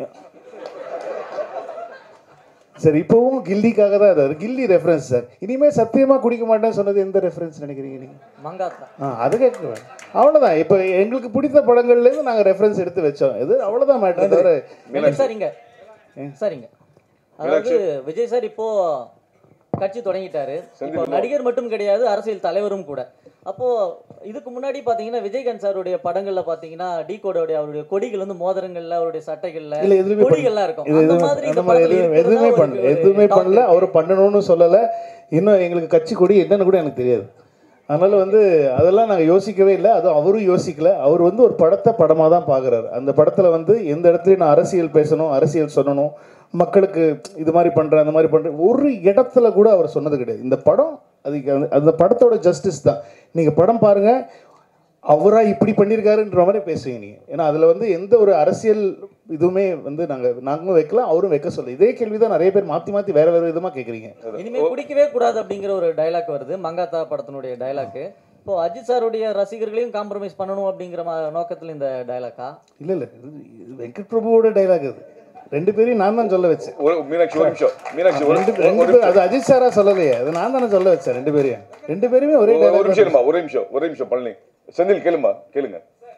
Speaker 3: சரி இப்போவும் கில்லிக்காக தான் இருக்காரு கில்லி ரெஃபரன்ஸ் சார் இனிமே சத்தியமா குடிக்க மாட்டேன்னு சொன்னது எந்த ரெஃபரன்ஸ் நினைக்கிறீங்க நீங்க
Speaker 8: மங்காத்தா
Speaker 3: ஆ அது கேட்குவேன் அவ்வளோதான் இப்போ எங்களுக்கு பிடித்த படங்கள்லேருந்து நாங்கள் ரெஃபரன்ஸ் எடுத்து வச்சோம் இது அவ்வளோதான் மேட்டர் தவிர
Speaker 8: வெங்கட் சார் இங்க சார் இங்க அதாவது விஜய் சார் இப்போ கட்சி தொடங்கிட்டாரு இப்போ நடிகர் மட்டும் கிடையாது அரசியல் தலைவரும் கூட அப்போ இதுக்கு முன்னாடி பாத்தீங்கன்னா விஜயகாந்த் சாருடைய படங்கள்ல பாத்தீங்கன்னா டி கோடோடைய அவருடைய கொடிகள் வந்து மோதிரங்கள்ல அவருடைய சட்டைகள்ல
Speaker 3: இல்லை எதுவுமே
Speaker 8: கொடிகள்லாம் இருக்கும்
Speaker 3: இது
Speaker 8: அந்த
Speaker 3: எதுவுமே
Speaker 8: மாதிரி
Speaker 3: அந்த
Speaker 8: இந்த
Speaker 3: மாதிரி
Speaker 8: படத்துல
Speaker 3: எதுவுமே எதுவுமே
Speaker 8: இருக்கிறதா ஒரு-
Speaker 3: பண்ணல
Speaker 8: ஒரு
Speaker 3: எதுவுமே
Speaker 8: doubt
Speaker 3: பண்ணல அவர் பண்ணணும்னு சொல்லலை இன்னும் எங்களுக்கு கட்சி கொடி என்னன்னு கூட எனக்கு தெரியாது அதனால வந்து அதெல்லாம் நாங்கள் யோசிக்கவே இல்லை அதுவும் அவரும் யோசிக்கல அவர் வந்து ஒரு படத்தை படமாக தான் பார்க்குறாரு அந்த படத்தில் வந்து எந்த இடத்துலையும் நான் அரசியல் பேசணும் அரசியல் சொல்லணும் மக்களுக்கு இது மாதிரி பண்ணுறேன் அந்த மாதிரி பண்ணுறேன் ஒரு இடத்துல கூட அவர் சொன்னது கிடையாது இந்த படம் அதுக்கு அந்த- அந்த படத்தோட ஜஸ்டிஸ் தான் நீங்கள் படம் பாருங்கள் அவராக இப்படி பண்ணியிருக்காருன்ற மாதிரி பேசுவீங்க நீங்கள் ஏன்னா அதில் வந்து எந்த ஒரு அரசியல் இதுவுமே வந்து நாங்கள் நாங்களும் வைக்கலாம் அவரும் வைக்க சொல்ல இதே கேள்வி தான் நிறைய பேர் மாற்றி மாற்றி வேறு வேறு விதமாக கேட்குறீங்க
Speaker 8: இனிமே குடிக்கவே கூடாது அப்படிங்கிற ஒரு டைலாக் வருது மங்காத்தா படத்தினுடைய டைலாக் இப்போ அஜித் சாருடைய ரசிகர்களையும் காம்ப்ரமைஸ் பண்ணணும் அப்படிங்கிற மா- நோக்கத்துல இந்த டைலாக்கா
Speaker 3: இல்லை இல்லை இது வெங்கட் பிரபுவோட டைலாக் அது ரெண்டு பேரையும் நான் தான் சொல்ல வச்சேன்
Speaker 1: ஒரு மீனாட்சி ஒரு நிமிஷம் மீனாட்சி ஒரு
Speaker 3: ரெண்டு ரெண்டு பேர் அது அஜித் சாரா சொல்லலையே அது நான் தானே சொல்ல வச்சேன் ரெண்டு பேரையும் ரெண்டு பேருமே ஒரே
Speaker 1: ஒரு நிமிஷம்
Speaker 3: டைலாக்
Speaker 1: இருமா ஒரு நிமிஷம் ஒரு நிமிஷம் பழனி செந்தில் கேளுமா கேளுங்க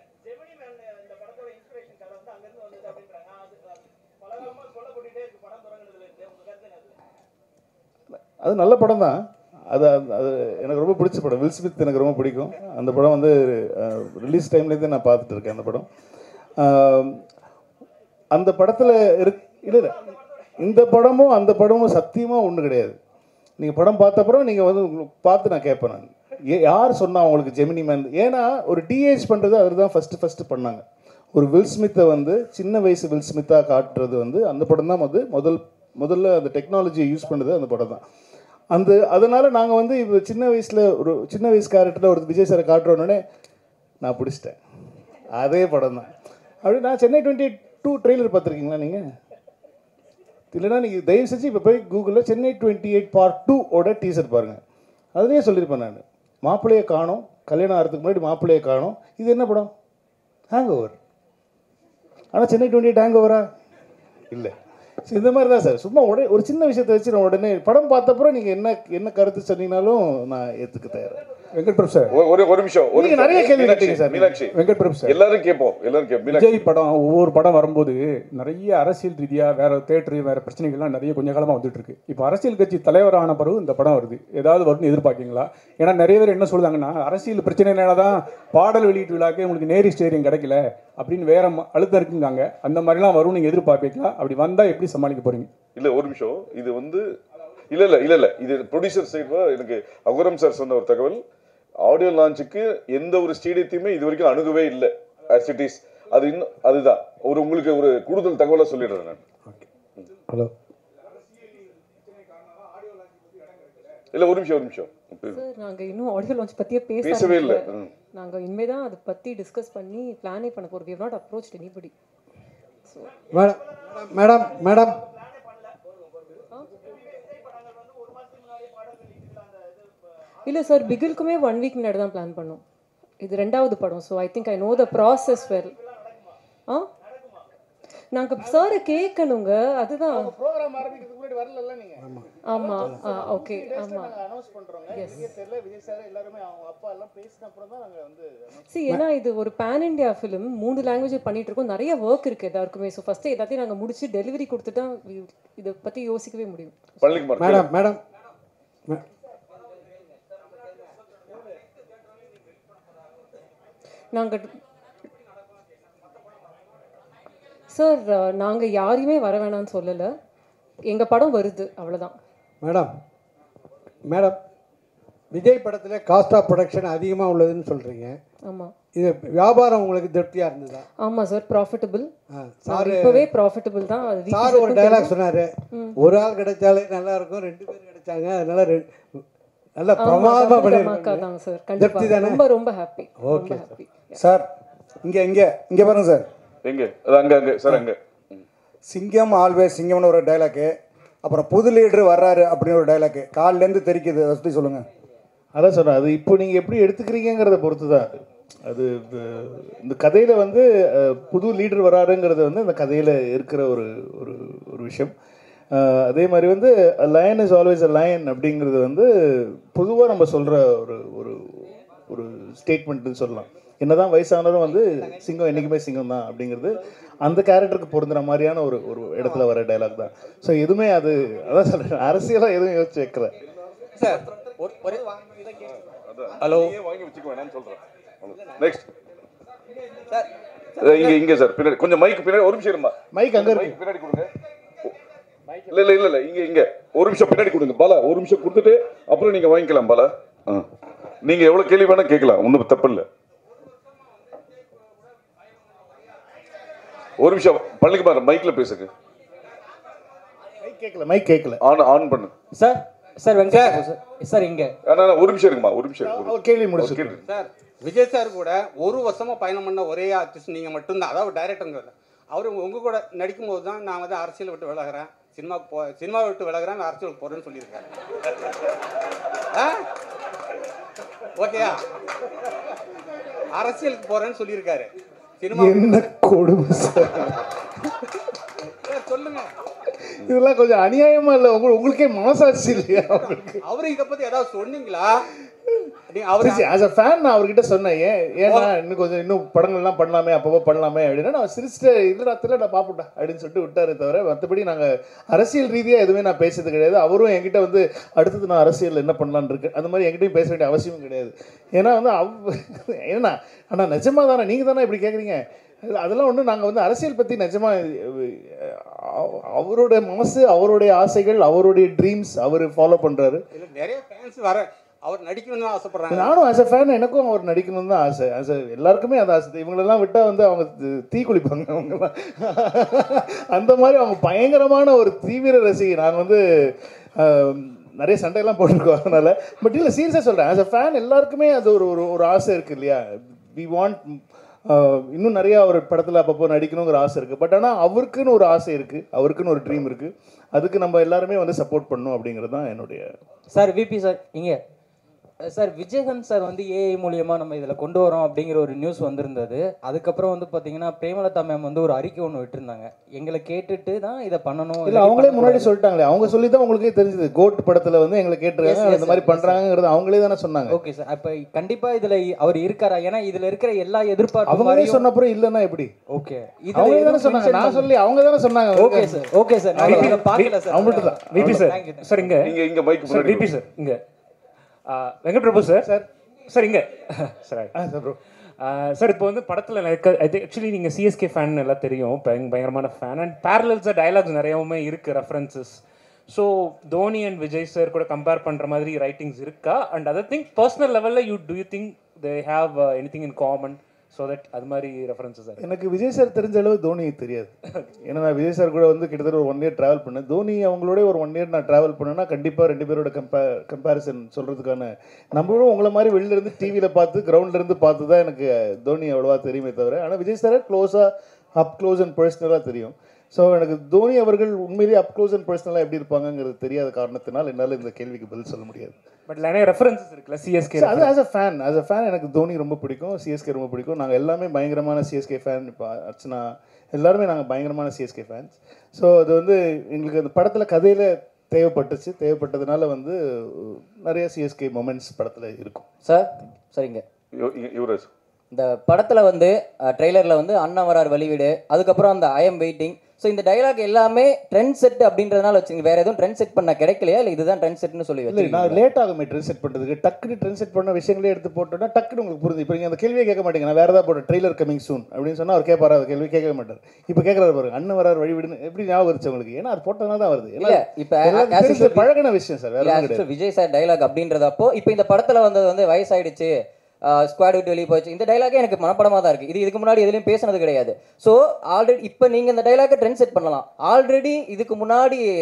Speaker 3: அது நல்ல படம் தான் அது அது- அது எனக்கு ரொம்ப பிடிச்ச படம் வில் ஸ்மித் எனக்கு ரொம்ப பிடிக்கும் அந்த படம் வந்து ரிலீஸ் டைம்லேருந்தே நான் பார்த்துட்டு இருக்கேன் அந்த படம் ஆஹ், அந்த படத்தில் இருக் இல்லை இல்லை இந்த படமும் அந்த படமும் சத்தியமாக ஒன்று கிடையாது நீங்கள் படம் பார்த்த அப்புறம் நீங்கள் வந்து உங்களுக்கு பார்த்து நான் கேட்பேன் நான் ஏ யார் சொன்னா உங்களுக்கு ஜெமினி மேன் ஏன்னா ஒரு டிஏஜ் பண்ணுறது அவர் தான் ஃபஸ்ட்டு ஃபஸ்ட்டு பண்ணாங்க ஒரு வில் ஸ்மித்தை வந்து சின்ன வயசு வில் ஸ்மித்தாக காட்டுறது வந்து அந்த படம் தான் வந்து முதல் முதல்ல அந்த டெக்னாலஜியை யூஸ் பண்ணது அந்த படம் தான் அந்த அதனால் நாங்கள் வந்து இப்போ சின்ன வயசில் ஒரு சின்ன வயசு கேரக்டரில் ஒரு விஜய் சாரை காட்டுறோன்னே நான் பிடிச்சிட்டேன் அதே படம் தான் அப்படி நான் சென்னை டுவெண்ட்டி டூ ட்ரெய்லர் பார்த்துருக்கீங்களா நீங்கள் இல்லைன்னா நீங்கள் தயவு செஞ்சு இப்போ போய் கூகுளில் Chennai twenty eight part two ஓட டீசர் பாருங்கள் அதுலேயே சொல்லியிருப்பேன் நான் மாப்பிள்ளையை காணோம் கல்யாணம் ஆகிறதுக்கு முன்னாடி மாப்பிள்ளையை காணோம் இது என்ன படம் ஹேங் ஓவர் ஆனால் சென்னை டுவெண்ட்டி எயிட் ஹேங் ஓவரா இல்லை சரி, இந்த மாதிரி தான் சார் சும்மா உடனே ஒரு சின்ன விஷயத்தை வச்சு நான் உடனே படம் பார்த்தப்பறம் நீங்கள் என்ன என்ன கருத்து சொன்னீங்கனாலும் நான் ஏற்றுக்க தயார்
Speaker 14: வெங்கட் பிரபு சார்
Speaker 1: ஒரு- ஒரு ஒரு நிமிஷம் ஒரு
Speaker 3: நீங்க
Speaker 1: நிமிஷம்.
Speaker 3: நிறைய கேள்வி
Speaker 1: மீனாட்சி,
Speaker 3: கேட்டீங்க சார்.
Speaker 1: மீனாட்சி
Speaker 14: வெங்கட் பிரபு சார்
Speaker 1: எல்லாரும் கேட்போம் எல்லாரும் கேட்போம் மீனாட்சி
Speaker 14: விஜய் படம் ஒவ்வொரு படம் வரும்போது நிறைய அரசியல் ரீதியா வேற தேட்டரு வேற பிரச்சனைகள்லாம் நிறைய கொஞ்ச காலமா வந்துட்டு இருக்கு இப்போ அரசியல் கட்சி தலைவரான பிறகு இந்த படம் வருது ஏதாவது வரும்னு எதிர்பார்க்கீங்களா ஏன்னா நிறைய பேர் என்ன சொல்லுதாங்கன்னா அரசியல் பிரச்சனைனால தான் பாடல் வெளியீட்டு விழாக்கு உங்களுக்கு நேரி ஸ்டேரியம் கிடைக்கல அப்படின்னு வேற ம- அழுத்தம் இருக்குங்காங்க அந்த மாதிரிலாம் வரும் நீங்க எதிர்பார்ப்பீங்களா அப்படி வந்தா எப்படி சமாளிக்க போறீங்க
Speaker 1: இல்ல ஒரு நிமிஷம் இது வந்து இல்ல இல்ல இல்ல இல்ல இது ப்ரொடியூசர் சைடு எனக்கு அகுரம் சார் சொன்ன ஒரு தகவல் ஆடியோ லான்ச்சுக்கு எந்த ஒரு ஸ்டேடியத்தையுமே இது வரைக்கும் அணுகவே இல்லை as it is அது இன்னும் அதுதான் ஒரு உங்களுக்கு ஒரு கூடுதல் தகவலை சொல்லிடுறேன் நான்
Speaker 14: ஹலோ
Speaker 1: இல்ல ஒரு நிமிஷம் ஒரு நிமிஷம்
Speaker 9: சார் நாங்க இன்னும் ஆடியோ லான்ச் பத்தியே பேச
Speaker 1: பேசவே இல்ல.
Speaker 9: ஆரம்பிக்கல.
Speaker 1: ம்.
Speaker 9: நாங்க இனிமே தான் அதை பத்தி டிஸ்கஸ் பண்ணி பிளானே பண்ண போறோம் we not approach anybody
Speaker 15: madam madam madam
Speaker 9: இல்ல சார் பிகிலுக்குமே ஒன் வீக் முன்னாடி தான் பிளான் பண்ணோம் இது ரெண்டாவது படம் so I think I know the process well ah நாங்க சாரை கேட்கணுங்க அதுதான்
Speaker 3: ப்ரோக்ராம் ஆரம்பிக்கிறதுக்கு முன்னாடி வரல நீங்க
Speaker 9: ஆமா ஓகே ஆமா
Speaker 3: அனௌன்ஸ் பண்றோங்க எங்க தெரியல விஜய் சார் எல்லாருமே அவங்க அப்பா எல்லாம் பேசின அப்புறம் தான் நாங்க வந்து
Speaker 9: சி ஏன்னா இது ஒரு பேன் இண்டியா ஃபிலிம் மூணு லாங்குவேஜ் பண்ணிட்டு இருக்கோம் நிறைய ஒர்க் இருக்கு எல்லாருக்குமே ஸோ ஃபர்ஸ்ட் எல்லாத்தையும் நாங்க முடிச்சு டெலிவரி கொடுத்துட்டா இதை பத்தி யோசிக்கவே முடியும்
Speaker 1: பழனிக்குமார்
Speaker 15: மேடம் மேடம்
Speaker 9: நாங்க சார் நாங்க யாரையுமே வர வேணாம்னு சொல்லல எங்க படம் வருது அவ்வளவுதான்
Speaker 15: மேடம் மேடம் விஜய் படத்தில் காஸ்ட் ஆஃப் ப்ரொடக்ஷன் அதிகமாக உள்ளதுன்னு சொல்கிறீங்க
Speaker 9: ஆமா
Speaker 15: இது வியாபாரம் உங்களுக்கு திருப்தியாக இருந்ததா
Speaker 9: ஆமா சார் ப்ராஃபிட்டபிள்
Speaker 15: சார்
Speaker 9: இப்பவே ப்ராஃபிட்டபிள் தான் அது வீட்டு
Speaker 15: சார் ஒரு
Speaker 9: சர்க்கும்
Speaker 15: டைலாக்
Speaker 9: தெரியும்.
Speaker 15: சொன்னார்
Speaker 9: ம்.
Speaker 15: ஒரு ஆள் கிடைச்சாலே நல்லா இருக்கும் ரெண்டு பேர் கிடைச்சாங்க அதனால ரெண்டு நல்ல
Speaker 9: ஆமா,
Speaker 15: பிரமாதமாக
Speaker 9: double
Speaker 15: பண்ணிருக்கீங்க
Speaker 9: தமாக்கா தான் சார்
Speaker 15: திருப்தி
Speaker 9: கண்டிப்பா
Speaker 15: தானே
Speaker 9: ரொம்ப ரொம்ப ஹாப்பி
Speaker 15: ஓகே
Speaker 9: ரொம்ப ஹாப்பி
Speaker 16: சார் இங்கே இங்கே இங்கே பாருங்க சார்
Speaker 1: எங்க அது அங்க அங்க சார் அங்க
Speaker 16: சிங்கம் ஆல்வேஸ் சிங்கம்னு ஒரு டைலாக்கு அப்புறம் புது லீடர் வர்றாரு அப்படின்னு ஒரு டைலாக்கு காலிலேருந்து தெரிக்குது அதை பற்றி சொல்லுங்கள்
Speaker 3: அதான் சொன்னேன் அது இப்போ நீங்கள் எப்படி எடுத்துக்கிறீங்கிறத பொறுத்து தான் அது அது அஹ், இந்த கதையில் வந்து அஹ், புது லீடர் வராருங்கிறது வந்து இந்த கதையில் இருக்கிற ஒரு ஒரு ஒரு விஷயம் அஹ், அதே மாதிரி வந்து lion is always a lion அப்படிங்கிறது வந்து பொதுவாக நம்ம சொல்கிற ஒரு ஒரு ஒரு ஸ்டேட்மெண்ட்னு சொல்லலாம் என்னதான் வயசானாலும் வந்து சிங்கம் என்றைக்குமே சிங்கம் தான் அப்படிங்கிறது அந்த கேரக்டருக்கு பொருந்துற மாதிரியான ஒரு ஒரு இடத்துல வர டைலாக் தான் ஸோ எதுவுமே அது அதான் சொல்கிறேன் அரசியலாக எதுவும் யோசிச்சு வைக்கல
Speaker 17: சார் ஒரு- ஒரு ஹலோ
Speaker 1: வாங்கி வச்சுக்க வேணாம்னு சொல்றேன் நெக்ஸ்ட் இங்க இங்க சார் பின்னாடி கொஞ்சம் மைக் பின்னாடி ஒரு நிமிஷம் இருமா
Speaker 3: மைக் அங்க
Speaker 1: மைக் பின்னாடி கொடுங்க இல்ல இல்ல இல்ல இல்ல இங்க இங்க ஒரு நிமிஷம் பின்னாடி கொடுங்க பாலா ஒரு நிமிஷம் கொடுத்துட்டு அப்புறம் நீங்க வாங்கிக்கலாம் பாலா ஆ. நீங்க எவ்வளவு கேள்வி வேணா கேட்கலாம் ஒண்ணும் தப்பு இல்ல ஒரு நிமிஷம் பழனிக்குமார் மைக்ல பேசுங்க
Speaker 3: மைக் கேட்கல மைக் கேட்கல
Speaker 1: ஆன் ஆன் பண்ணு
Speaker 8: sir sir Venkat sir sir இங்கே
Speaker 1: அண்ணா, அண்ணா, ஒரு நிமிஷம் இருக்குமா ஒரு நிமிஷம் இருக்கு.
Speaker 3: கேள்வி
Speaker 1: ஒரு கேள்வி.
Speaker 17: சார் விஜய் சார் கூட ஒரு வருஷமா பயணம் பண்ண ஒரே ஆர்டிஸ்ட் நீங்க மட்டும்தான் அதாவது டைரக்டருங்க அவர் உங்க கூட நடிக்கும் போது தான் நான் வந்து அரசியல் விட்டு விலகிறேன் சினிமாவுக்கு போ சினிமாவை விட்டு விலகிறேன் நான் அரசியலுக்கு போறேன்னு சொல்லியிருக்காரு ஆ? ஓகேயா அரசியலுக்கு போறேன்னு சொல்லியிருக்காரு சினிமா
Speaker 3: என்ன கொடுமை சார்
Speaker 17: சார், சொல்லுங்க
Speaker 3: இதெல்லாம் கொஞ்சம் அநியாயமா இல்லை உங்களுக்கு உங்களுக்கே மனசாட்சி இல்லையா உங்களுக்கு
Speaker 17: அவரு இதை பத்தி ஏதாவது சொன்னீங்களா நீ அவரு
Speaker 3: ஆஸ் அ ஃபேன் நான் அவர்கிட்ட சொன்னேன் ஏன் ஏன்னா இன்னும் கொஞ்சம் இன்னும் படங்கள்லாம் பண்ணலாமே அப்பப்போ பண்ணலாமே அப்படின்னா நான் சிரிச்சிட்டு இல்லடா தெரியல நான் பார்ப்போம்டா அப்படின்னு சொல்லிட்டு விட்டாரே தவிர மற்றபடி நாங்கள் அரசியல் ரீதியாக எதுவுமே நான் பேசுறது கிடையாது அவரும் என்கிட்ட வந்து அடுத்தது நான் அரசியல் என்ன பண்ணலான்னு இருக்கு அந்த மாதிரி என்கிட்டயும் பேச வேண்டிய அவசியமும் கிடையாது ஏன்னா வந்து அவ் ஏன்னா ஆனால் நிஜமா தானே நீங்கள் தானே இப்படி கேட்குறீங்க அதெல்லாம் ஒன்றும் நாங்கள் வந்து அரசியல் பற்றி நிஜமா அஹ், அவரோட மனசு அவருடைய ஆசைகள் அவருடைய ட்ரீம்ஸ் அவர் ஃபாலோ பண்ணுறாரு
Speaker 17: இல்ல, நிறைய ஃபேன்ஸ் வர அவர் நடிக்கணும்னு தான் ஆசைப்படுறாங்க
Speaker 3: நானும் ஆஸ் அ ஃபேன் எனக்கும் அவர் நடிக்கணும்னு தான் ஆசை ஆஸ் அ எல்லாருக்குமே அது ஆசை இவங்களெல்லாம் விட்டால் வந்து அவங்க தி- தீ குளிப்பாங்க அவங்கெல்லாம் அந்த மாதிரி அவங்க பயங்கரமான ஒரு தீவிர ரசிகை நாங்கள் வந்து ஆம், நிறைய சண்டையெல்லாம் போட்டிருக்கோம் அதனால பட் இல்லை சீரியஸாக சொல்கிறேன் ஆஸ் அ ஃபேன் எல்லாருக்குமே அது ஒரு ஒரு ஒரு ஆசை இருக்குது இல்லையா வி வாண்ட் இன்னும் நிறைய அவர் படத்தில் அப்பப்போ நடிக்கணுங்கிற ஆசை இருக்குது பட் ஆனால் அவருக்குன்னு ஒரு ஆசை இருக்குது அவருக்குன்னு ஒரு ட்ரீம் இருக்குது அதுக்கு நம்ம எல்லாருமே வந்து சப்போர்ட் பண்ணணும் அப்படிங்கிறது தான் என்னுடைய
Speaker 8: சார் விபி சார் இங்கே சார் விஜயகாந்த் சார் வந்து ஏஐ மூலியமாக நம்ம இதில் கொண்டு வரோம் அப்படிங்கிற ஒரு நியூஸ் வந்திருந்தது அதுக்கப்புறம் வந்து பார்த்தீங்கன்னா பிரேமலதா மேம் வந்து ஒரு அறிக்கை ஒன்று விட்டுருந்தாங்க எங்களை கேட்டுட்டு தான் இதை பண்ணணும்
Speaker 3: இல்ல
Speaker 8: இல்லாட்டி
Speaker 3: அவங்களே முன்னாடி
Speaker 8: பண்ணக்கூடாது.
Speaker 3: சொல்லிட்டாங்களே அவங்க சொல்லி தான் உங்களுக்கே தெரிஞ்சது கோட் படத்துல வந்து எங்களை
Speaker 8: Yes,
Speaker 3: கேட்டிருக்காங்க
Speaker 8: yes,
Speaker 3: இந்த மாதிரி
Speaker 8: yes,
Speaker 3: பண்றாங்கிறது அவங்களே தானே சொன்னாங்க
Speaker 8: ஓகே சார் அப்போ கண்டிப்பாக இதில் அவர் இருக்காரா ஏன்னா இதில் இருக்கிற எல்லா எதிர்பார்ப்பு
Speaker 3: அவங்களே
Speaker 8: மாதிரியும்
Speaker 3: சொன்ன அப்புறம் இல்லைன்னா எப்படி
Speaker 8: ஓகே
Speaker 3: அவங்களே தானே சொன்னாங்க நான் சொல்லி அவங்க தானே சொன்னாங்க
Speaker 8: ஓகே சார் ஓகே சார் நான் இதை பார்க்கல சார்
Speaker 3: அவங்கள்ட்ட தான்
Speaker 18: VP sir
Speaker 8: Thank you.
Speaker 18: Sir இங்க
Speaker 1: இங்க இங்க மைக்
Speaker 18: சார் விபி சார் இங்க ஆ, Venkat Prabhu sir sir sir இங்க சார்
Speaker 3: சார் ப்ரோ
Speaker 18: சார் இப்போ வந்து படத்தில் ஆக்சுவலி நீங்கள் சிஎஸ்கே ஃபேன் எல்லாம் தெரியும் பயங்க- பயங்கரமான ஃபேன் அண்ட் பேரலல்ஸாக டயலாக்ஸ் நிறையவுமே இருக்குது references so Dhoni and Vijay sir கூட கம்பேர் பண்ணுற மாதிரி ரைட்டிங்ஸ் இருக்கா அண்ட் அதர் திங் பர்சனல் லெவலில் you do you think they have any thing in common so that அது மாதிரி ரெஃபரன்சஸ் சார்
Speaker 3: எனக்கு விஜய் சார் தெரிஞ்ச அளவு தோனி தெரியாது ஏன்னா நான் விஜய் சார் கூட வந்து கிட்டத்தட்ட ஒரு ஒன் இயர் ட்ராவல் பண்ணேன் தோனி அவங்களோட ஒரு ஒன் இயர் நான் ட்ராவல் பண்ணேன்னா கண்டிப்பாக ரெண்டு பேரோட கம்பே கம்பேரிசன் சொல்கிறதுக்கான நம்மளும் உங்களை மாதிரி வெளில இருந்து டிவியில் பார்த்து கிரவுண்ட்ல இருந்து பார்த்து தான் எனக்கு தோனி அவ்வளோவா தெரியுமே தவிர ஆனால் விஜய் சாரை க்ளோஸாக அப் க்ளோஸ் அண்ட் பர்சனலாக தெரியும் ஸோ எனக்கு தோனி அவர்கள் உண்மையிலேயே அப் க்ளோஸ் அண்ட் பர்சனலாக எப்படி இருப்பாங்கங்கிறது தெரியாத காரணத்தினால் என்னால் இந்த கேள்விக்கு பதில் சொல்ல முடியாது
Speaker 18: பட் நிறைய ரெஃபரன்சஸ் இருக்குல்ல சிஎஸ்கே
Speaker 3: So, அது as a fan as a fan எனக்கு தோனி ரொம்ப பிடிக்கும் சிஎஸ்கே ரொம்ப பிடிக்கும் நாங்கள் எல்லாமே பயங்கரமான சிஎஸ்கே ஃபேன் இப்போ அர்ச்சனா எல்லாருமே நாங்கள் பயங்கரமான சிஎஸ்கே ஃபேன்ஸ் ஸோ அது வந்து எங்களுக்கு அந்த படத்தில் கதையில் தேவைப்பட்டுச்சு தேவைப்பட்டதுனால வந்து நிறைய சிஎஸ்கே மொமெண்ட்ஸ் படத்தில் இருக்கும்
Speaker 8: சார் சரிங்க
Speaker 1: யுவராஜ்
Speaker 8: இந்த படத்தில் வந்து ட்ரெய்லரில் வந்து அண்ணா வரார் வழிவிடு அதுக்கப்புறம் அந்த ஐ எம் வெயிட்டிங் ஸோ இந்த டைலாக் எல்லாமே ட்ரெண்ட் செட் அப்படின்றதுனால வச்சுங்க வேற எதுவும் ட்ரெண்ட் செட் பண்ண கிடைக்கலையா இல்லை இதுதான் ட்ரெண்ட் செட்னு சொல்லி
Speaker 3: இல்லை
Speaker 8: வச்சு
Speaker 3: நான் லேட் ஆகுமே ட்ரெண்ட் செட் பண்ணுறதுக்கு டக்குனு ட்ரெண்ட் செட் பண்ண விஷயங்களே எடுத்து போட்டோன்னா டக்குனு உங்களுக்கு புரிஞ்சு இப்போ நீங்கள் அந்த கேள்வியே கேட்க மாட்டீங்க நான் வேறு ஏதாவது போட்டேன் ட்ரெய்லர் கமிங் சூன் அப்படின்னு சொன்னால் அவர் கேட்பாரா அந்த கேள்வி கேட்கவே மாட்டார் இப்போ கேட்குறாரு பாருங்க அண்ணன் வரார் வழிவிடுன்னு எப்படி ஞாபகம் வருச்சு உங்களுக்கு ஏன்னா அது போட்டதுனால தான் வருது
Speaker 8: இல்ல இப்ப
Speaker 3: எல்லாருக்கும்
Speaker 8: as
Speaker 3: தெரிஞ்ச
Speaker 8: usual-
Speaker 3: பழகின விஷயம் சார் வேற
Speaker 8: இல்ல,
Speaker 3: ஒண்ணும்
Speaker 8: as usual
Speaker 3: கிடையாது
Speaker 8: விஜய் சார் டைலாக் அப்படின்றதப்போ இப்போ இந்த படத்துல வந்தது வந்து வயசாயிடுச்சு ஸ்குவாட் விட்டு வெளியே போச்சு இந்த டைலாக்கே எனக்கு மனப்படமா தான் இருக்கு இது இதுக்கு முன்னாடி எதுலையும் பேசுனது கிடையாது ஸோ ஆல்ரெடி இப்போ நீங்க இந்த டைலாக்கை ட்ரெண்ட் செட் பண்ணலாம் ஆல்ரெடி இதுக்கு முன்னாடி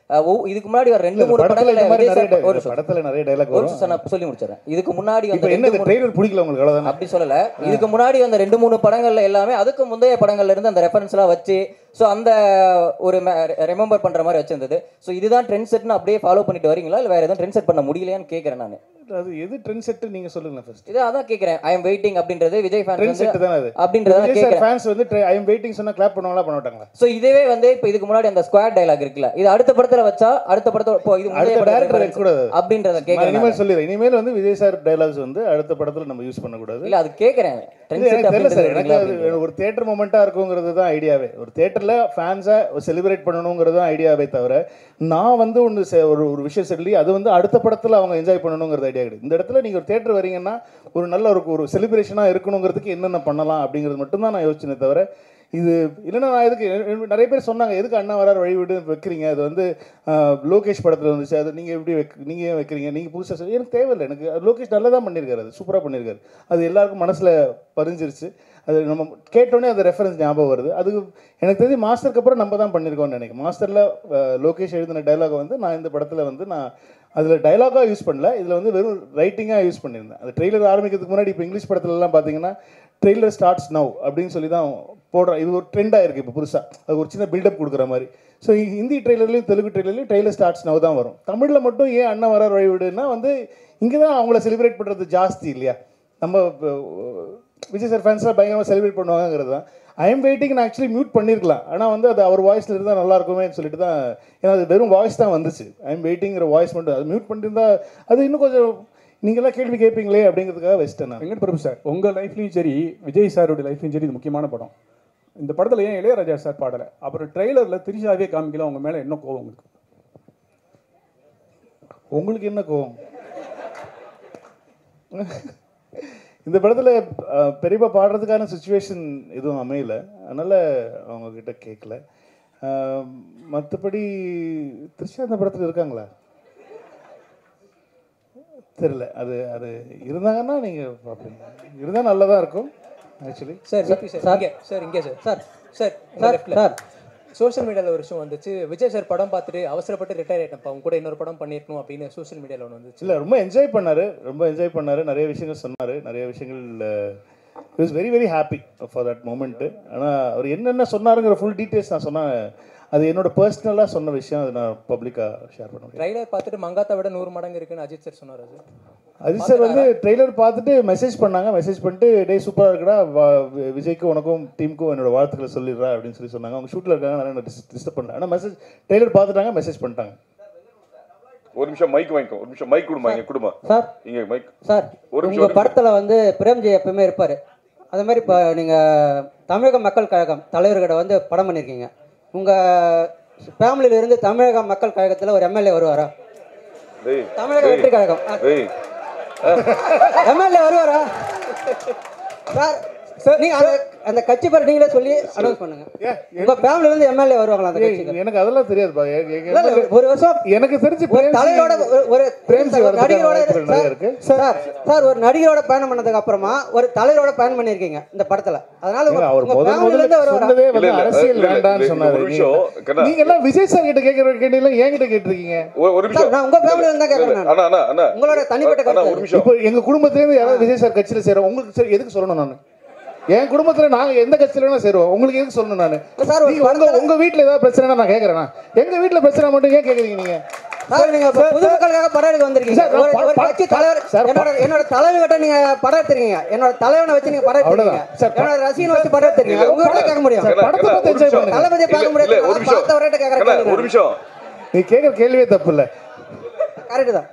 Speaker 8: அஹ், ஒவ்- இதுக்கு முன்னாடி ஒரு ரெண்டு
Speaker 3: இல்ல,
Speaker 8: மூணு
Speaker 3: படத்துல
Speaker 8: படங்கள்ல
Speaker 3: இந்த மாதிரி
Speaker 8: விஜய்
Speaker 3: நிறைய
Speaker 8: சார்
Speaker 3: di-
Speaker 8: ஒரு நிமிஷம்.
Speaker 3: படத்துல நிறைய dialogue
Speaker 8: ஒரு
Speaker 3: வரும்.
Speaker 8: நிமிஷம் நான் சொல்லி முடிச்சிடறேன் இதுக்கு முன்னாடி
Speaker 3: இப்போ
Speaker 8: வந்த
Speaker 3: என்ன
Speaker 8: ரெண்டு
Speaker 3: இந்த
Speaker 8: மூணு
Speaker 3: ட்ரெய்லர் பிடிக்கல உங்களுக்கு அவ்வளவுதானே
Speaker 8: அப்படி சொல்லல இதுக்கு முன்னாடி வந்த ரெண்டு மூணு படங்கள்ல எல்லாமே அதுக்கு முந்தைய படங்கள்ல இருந்து அந்த ரெஃபரன்ஸ் எல்லாம் வச்சு ஸோ அந்த ஒரு ரிமெம்பர் பண்ற மாதிரி வச்சிருந்தது ஸோ இதுதான் ட்ரெண்ட் செட்னு அப்படியே ஃபாலோ பண்ணிட்டு வரீங்களா இல்லை வேற எதுவும் ட்ரெண்ட் செட் பண்ண முடியலையான்னு கேட்கறேன் நான்
Speaker 3: அது எது ட்ரெண்ட் செட் நீங்க சொல்லுங்க ஃபர்ஸ்ட்
Speaker 8: இது அதான் கேட்கறேன் ஐ எம் வெயிட்டிங் அப்படின்றது விஜய்
Speaker 3: ட்ரெண்ட்
Speaker 8: ஃபேன்ஸ்
Speaker 3: செட் தானே அது
Speaker 8: அப்படின்றத நான்
Speaker 3: விஜய் சார்
Speaker 8: கேட்கறேன்
Speaker 3: ஃபேன்ஸ் வந்து ஐ எம் வெயிட்டிங் சொன்னா கிளாப் பண்ணுவாங்களா பண்ண மாட்டாங்களா
Speaker 8: ஸோ இதுவே வந்து இப்போ இதுக்கு முன்னாடி அந்த ஸ்குவாட் டைலாக் இருக்குல்ல இது அடுத்த படத்துல வச்சா அடுத்த படத்தோட இப்போ இது முந்தைய
Speaker 3: அடுத்த
Speaker 8: படத்துல
Speaker 3: டேரக்டர்
Speaker 8: reference
Speaker 3: கூடாது
Speaker 8: அப்படின்றத
Speaker 3: நான்
Speaker 8: கேட்கறேன்
Speaker 3: இனிமேல்
Speaker 8: நானு.
Speaker 3: சொல்லிடுறேன் இனிமேல் வந்து விஜய் சார் டைலாக்ஸ் வந்து அடுத்த படத்துல நம்ம யூஸ் பண்ணக்கூடாது
Speaker 8: இல்ல அது கேட்கறேன் ட்ரெண்ட்
Speaker 3: இது
Speaker 8: செட்
Speaker 3: எனக்கு தெரியல சார்
Speaker 8: அப்படின்றது
Speaker 3: எனக்கு அது ஒரு தேட்டர் மூமெண்ட்டாக இருக்குங்கிறது தான் ஐடியாவே ஒரு தேட்டரில் ஃபேன்ஸை செலிப்ரேட் பண்ணணுங்கிறது தான் ஐடியாவே தவிர நான் வந்து ஒன்று ஒரு ஒரு விஷயம் சொல்லி அது வந்து அடுத்த படத்தில் அவங்க என்ஜாய் பண்ணணுங்கிறது ஐடியா கிடையாது இந்த இடத்துல நீங்கள் ஒரு தேட்டர் வரீங்கன்னா ஒரு நல்ல ஒரு ஒரு செலிப்ரேஷனாக இருக்கணுங்கிறதுக்கு என்னென்ன பண்ணலாம் அப்படிங்கிறது மட்டும்தான் நான் யோசிச்சேனே தவிர இது இல்லைன்னா நான் எதுக்கு எ- நிறைய பேர் சொன்னாங்க எதுக்கு அண்ணா வரார் வழி விடு வைக்கிறீங்க அது வந்து ஆஹ், லோகேஷ் படத்தில் வந்துச்சு அது நீங்கள் எப்படி வைக் நீங்கள் ஏன் வைக்கிறீங்க நீங்கள் புதுசாக சொல்லி எனக்கு தேவையில்லை எனக்கு அது லோகேஷ் நல்லா தான் பண்ணியிருக்காரு அது சூப்பராக பண்ணியிருக்காரு அது எல்லாருக்கும் மனசில் பதிஞ்சிருச்சு அது நம்ம கேட்டோன்னே அந்த ரெஃபரன்ஸ் ஞாபகம் வருது அது எனக்கு தெரிஞ்சு மாஸ்டருக்கு அப்புறம் நம்ம தான் பண்ணியிருக்கோம்னு நினைக்கிறேன் மாஸ்டரில் லோகேஷ் எழுதின டைலாகை வந்து நான் இந்த படத்தில் வந்து நான் அதில் டைலாகாக யூஸ் பண்ணல இதில் வந்து வெறும் ரைட்டிங்காக யூஸ் பண்ணியிருந்தேன் அந்த ட்ரெய்லர் ஆரம்பிக்கிறதுக்கு முன்னாடி இப்போ இங்கிலீஷ் படத்துலலாம் பார்த்தீங்கன்னா ட்ரெய்லர் ஸ்டார்ட்ஸ் நவ் அப்படின்னு சொல்லி தான் போடுறோம் இது ஒரு ட்ரெண்டாக இருக்குது இப்போ புதுசாக அது ஒரு சின்ன பில்டப் கொடுக்குற மாதிரி ஸோ ஹிந்தி ட்ரெய்லர்லையும் தெலுங்கு ட்ரெய்லர்லையும் ட்ரெய்லர் ஸ்டார்ட்ஸ் நவ் தான் வரும் தமிழில் மட்டும் ஏன் அண்ணன் வர வழிவிடுன்னா வந்து இங்கே தான் அவங்கள செலிப்ரேட் பண்ணுறது ஜாஸ்தி இல்லையா நம்ம இப்போ, விஜய் சார் ஃபேன்ஸாக பயங்கரமாக செலிப்ரேட் பண்ணுவாங்கங்கிறது தான் ஐ எம் வெயிட்டிங் நான் ஆக்சுவலி மியூட் பண்ணியிருக்கலாம் ஆனால் வந்து அது அவர் வாய்ஸில் இருந்தால் நல்லா இருக்குமேன்னு சொல்லிட்டு தான் ஏன்னா அது வெறும் வாய்ஸ் தான் வந்துச்சு ஐ எம் வெயிட்டிங்கிற வாய்ஸ் மட்டும் அது மியூட் பண்ணியிருந்தா அது இன்னும் கொஞ்சம் நீங்களாம் கேள்வி கேட்பீங்களே அப்படிங்கிறதுக்காக வச்சிட்டேன் நான்
Speaker 14: வெங்கட் பிரபு சார் உங்கள் லைஃப்லையும் சரி விஜய் சாரோட லைஃப்லையும் சரி இது முக்கியமான படம் இந்த படத்தில் ஏன் இளையராஜா சார் பாடலை அப்புறம் ட்ரெய்லரில் திரிஷாவே காமிக்கல உங்க மேலே என்ன கோவம் உங்களுக்கு
Speaker 3: உங்களுக்கு என்ன கோவம் இந்த படத்தில் பெரியப்பா பாடுறதுக்கான சுச்சுவேஷன் எதுவும் அமையல அதனால் அவங்க கிட்ட கேட்கல மற்றபடி த்ரிஷா இந்த படத்தில் இருக்காங்களா தெரில அது அது இருந்தாங்கன்னா நீங்கள் பார்ப்பீங்க இருந்தால் நல்லதாக இருக்கும் ஆக்சுவலி
Speaker 19: சார் விபி சார் இங்கே சார் இங்கே sir sir sir
Speaker 2: sir, sir.
Speaker 19: Social மீடியாவில் ஒரு விஷயம் வந்துச்சு விஜய் சார் படம் பார்த்துட்டு அவசரப்பட்டு ரிட்டையர் ஆகிட்டப்பா அவங்க கூட இன்னொரு படம் பண்ணியிருக்கணும் அப்படின்னு சோஷியல் மீடியாவில் ஒன்று வந்துச்சு
Speaker 3: இல்லை ரொம்ப என்ஜாய் பண்ணார் ரொம்ப என்ஜாய் பண்ணார் நிறைய விஷயங்கள் சொன்னார் நிறைய விஷயங்கள் is very very happy for that moment ஆனால் அவர் என்னென்ன சொன்னாருங்கிற ஃபுல் டீட்டெயில்ஸ் நான் சொன்னேன் அது என்னோட பர்சனலாக சொன்ன விஷயம் அது நான் பப்ளிக்காக ஷேர் பண்ண முடியும்
Speaker 19: ட்ரைலர் பார்த்துட்டு மங்காத்தா விட நூறு மடங்கு இருக்குன்னு அஜித் சார் சொன்னார் அது
Speaker 3: அஜித் சார் வந்து ட்ரெய்லர் பார்த்துட்டு மெசேஜ் பண்ணாங்க மெசேஜ் பண்ணிட்டு டே சூப்பராக இருக்குடா வா- வி- விஜய்க்கும் உனக்கும் டீமுக்கும் என்னோட வாழ்த்துக்களை சொல்லிடுறா அப்படின்னு சொல்லி சொன்னாங்க அவங்க ஷூட்டில் இருக்காங்க நான் டிஸ்டர்ப் பண்ணல ஆனால் மெசேஜ் ட்ரெய்லர் பார்த்துட்டாங்க மெசேஜ் பண்ணிட்டாங்க
Speaker 1: ஒரு நிமிஷம் மைக் வாங்கிக்கோ ஒரு நிமிஷம் மைக் கொடுமா இங்க கொடுமா
Speaker 2: சார்
Speaker 1: இங்க மைக்
Speaker 2: சார்
Speaker 1: ஒரு நிமிஷம்,
Speaker 2: உங்கள்
Speaker 1: ஒரு
Speaker 2: படத்தில் வந்து பிரேம்ஜி எப்பவுமே இருப்பார் அதே மாதிரி இப்போ நீங்கள் தமிழக மக்கள் கழகம் தலைவர்கிட்ட வந்து படம் பண்ணியிருக்கீங்க உங்கள் ஃபேமிலியிலேருந்து தமிழக மக்கள் கழகத்தில் ஒரு எம்எல்ஏ வருவாரா
Speaker 1: டேய்,
Speaker 2: தமிழக
Speaker 1: டேய்,
Speaker 2: வெற்றி கழகம்
Speaker 1: டேய்
Speaker 2: எம்எல்ஏ வருவாரா சார் நீங்க அந்த அந்த கட்சி பேர் நீங்களே சொல்லி அனௌன்ஸ் பண்ணுங்க உங்க ஃபேமிலில இருந்து எம்எல்ஏ வருவாங்களா அந்த கட்சிக்கு
Speaker 3: எனக்கு அதெல்லாம் தெரியாதுப்பா எ- எ-
Speaker 2: இல்ல, இல்ல, ஒரு வருஷம்
Speaker 3: எனக்கு தெரிஞ்சு
Speaker 2: ஒரு
Speaker 3: பிரேம்ஜி-
Speaker 2: தலைவரோட ஒரு- ஒரு
Speaker 3: பிரேம்ஜி
Speaker 2: ஒரு
Speaker 3: வரதுக்கான
Speaker 2: நடிகரோட
Speaker 3: வாய்ப்புகள் நிறைய இருக்கு
Speaker 2: சார் சார் ஒரு நடிகரோட பயணம் பண்ணதுக்கு அப்புறமா ஒரு தலைவரோட பயணம் பண்ணிருக்கீங்க இந்த படத்துல அதனால உங்க-
Speaker 3: ஏங்க, அவர்
Speaker 2: உங்க
Speaker 3: முதல்
Speaker 2: family ல
Speaker 3: முதல்ல
Speaker 2: இருந்து வருவாரா?
Speaker 3: சொன்னதே வந்து
Speaker 1: இல்ல, இல்ல,
Speaker 3: அரசியல்
Speaker 1: இல்ல, இல்ல,
Speaker 3: வேண்டாம்னு
Speaker 1: இல்ல,
Speaker 3: சொன்னாரு
Speaker 1: ஒரு நிமிஷம், கண்ணா.
Speaker 3: நீங்க எல்லாம் விஜய் சார் கிட்ட கேட்கற கேட்டீங்களா என்கிட்ட கேட்டிருக்கீங்க
Speaker 1: ஒரு ஒரு நிமிஷம்
Speaker 2: நான் உங்க family ல இருந்தா கேக்குறேன் நான்.
Speaker 1: அண்ணா அண்ணா அண்ணா
Speaker 2: உங்களோட தனிப்பட்ட
Speaker 1: அண்ணா, ஒரு
Speaker 2: கருத்து
Speaker 1: நிமிஷம்
Speaker 3: இப்போ எங்க குடும்பத்துல இருந்து யாராவது விஜய் சார் கட்சியில சேரும் உங்களுக்கு சரி எதுக்கு சொல்லணும் நான் என் குடும்பத்துல நாங்க எந்த கட்சியில வேணா சேருவோம் உங்களுக்கு எதுக்கு சொல்லணும் நான்
Speaker 2: சார், ஒரு
Speaker 3: நீங்க உங்க உங்க வீட்ல ஏதாவது பிரச்சனைனா நான் கேக்குறேன் நான். எங்க வீட்ல பிரச்சனை மட்டும் ஏன் கேக்குறீங்க நீங்க
Speaker 2: சார் நீங்க இப்ப பொதுமக்களுக்காக படம் எடுக்க வந்திருக்கீங்க
Speaker 3: சார், நான்
Speaker 2: ஒரு- ஒரு
Speaker 3: ப-
Speaker 2: கட்சி
Speaker 3: ப-
Speaker 2: தலைவர்
Speaker 3: சார்,
Speaker 2: என்னோட என்னோட தலைவர்கிட்ட நீங்க படம் எடுத்திருக்கீங்க என்னோட தலைவனை வச்சு நீங்க படம் எடுத்திருக்கீங்க
Speaker 3: அவ்வளவுதான். சார்,
Speaker 2: என்னோட ரசிகனை வச்சு படம் எடுத்திருக்கீங்க உங்ககிட்ட கேட்க முடியும்
Speaker 3: சார், படத்தை பார்த்து enjoy பண்ணுங்க.
Speaker 2: தளபதியை பார்க்க முடியாது
Speaker 1: இல்ல, ஒரு நிமிஷம்.
Speaker 2: பார்த்தவர்கிட்ட கேட்கற
Speaker 1: அண்ணா,
Speaker 2: கேள்வி
Speaker 1: ஒரு நிமிஷம்
Speaker 3: நீ கேக்குற கேள்வியே தப்பு இல்ல
Speaker 2: கரெக்ட் தான்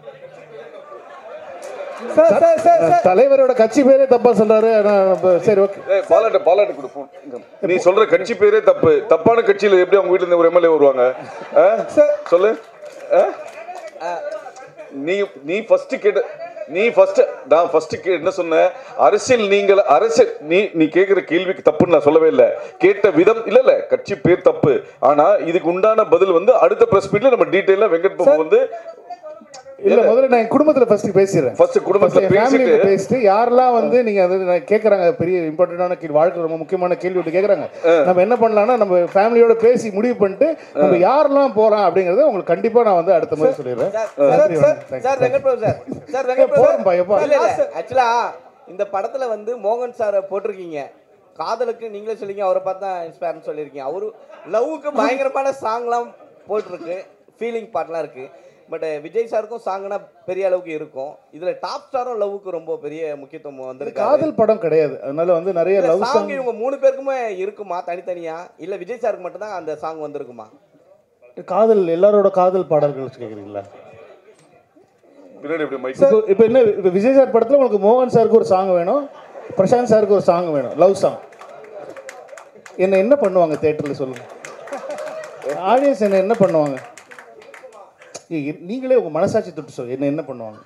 Speaker 3: தலைவரோட கட்சி பேரே தப்பா சொல்றாரு ஆனா, அப்ப சரி ஓகே
Speaker 1: ஏய், பாலாட்டு பாலாட்டு கொடு phone. இங்க. நீ சொல்ற கட்சி பேரே தப்பு தப்பான கட்சியில எப்படி அவங்க வீட்ல இருந்து ஒரு எம்எல்ஏ வருவாங்க ஆ? சொல்லு ஆ? நீ நீ ஃபர்ஸ்ட் கேட்ட நீ ஃபர்ஸ்ட் நான் ஃபர்ஸ்ட் என்ன சொன்னேன் அரசியல் நீங்கள் அரசியல் நீ நீ கேட்குற கேள்விக்கு தப்புன்னு நான் சொல்லவே இல்லை கேட்ட விதம் இல்ல இல்ல கட்சி பேர் தப்பு ஆனா இதுக்கு உண்டான பதில் வந்து அடுத்த பிரஸ் மீட்ல நம்ம டீட்டெயிலா வெங்கட் பாபு வந்து
Speaker 3: இல்ல முதல்ல நான் என் குடும்பத்துல ஃபர்ஸ்ட் பேசிடுறேன்
Speaker 1: First குடும்பத்துல
Speaker 3: First என் family
Speaker 1: பேசிட்டு-
Speaker 3: ல பேசிட்டு யாரெல்லாம் வந்து நீங்க அது நான் கேக்குறாங்க பெரிய இம்பார்ட்டன்டான கேள்வி வாழ்க்கை ரொம்ப முக்கியமான கேள்வி ஒன்று கேக்குறாங்க நம்ம என்ன பண்ணலாம்னா நம்ம ஃபேமிலியோட பேசி முடிவு பண்ணிட்டு நம்ம யாரெல்லாம் போறோம் அப்படிங்கறத உங்களுக்கு கண்டிப்பா நான் வந்து அடுத்த முறை சொல்லிடுறேன் நன்றி வணக்கம். Thank you.
Speaker 4: Sir Venkat Prabhu sir sir Venkat
Speaker 3: போதும்பா, எப்பா.
Speaker 4: பிரபு இல்ல ஆக்சுவலா இந்த படத்துல வந்து மோகன் சாரை போட்டிருக்கீங்க காதலுக்கு நீங்களே சொல்லிங்க அவரை பார்த்தா இன்ஸ்பயர்னு சொல்லியிருக்கீங்க அவரு லவ்வுக்கு பயங்கரமான சாங்லாம் போட்டிருக்கு ஃபீலிங் பாட்லாம் இருக்கு பட் விஜய் சாருக்கும் சாங்னா பெரிய அளவுக்கு இருக்கும் இதுல டாப் ஸ்டாரும் லவ்வுக்கு ரொம்ப பெரிய முக்கியத்துவம் வந்திருக்கு
Speaker 3: காதல் படம் கிடையாது அதனால வந்து நிறைய லவ்
Speaker 4: சாங்
Speaker 3: சாங்
Speaker 4: இவங்க மூணு பேருக்குமே இருக்குமா தனித்தனியா இல்ல விஜய் சாருக்கு மட்டும் தான் அந்த சாங் வந்திருக்குமா
Speaker 3: காதல் எல்லாரோட காதல் பாடல்கள் கேக்குறீங்களா
Speaker 1: பின்னாடி எப்படி மைக்
Speaker 3: இப்போ இப்போ என்ன இப்போ விஜய் சார் படத்துல உங்களுக்கு மோகன் சாருக்கு ஒரு சாங் வேணும் பிரசாந்த் சாருக்கு ஒரு சாங் வேணும் லவ் சாங் என்ன என்ன பண்ணுவாங்க தேட்டரில் சொல்லுங்க ஆடியன்ஸ் என்ன என்ன பண்ணுவாங்க ஏய், நீங்களே உங்க மனசாட்சி தொட்டு சொல்லு என்ன என்ன பண்ணுவாங்க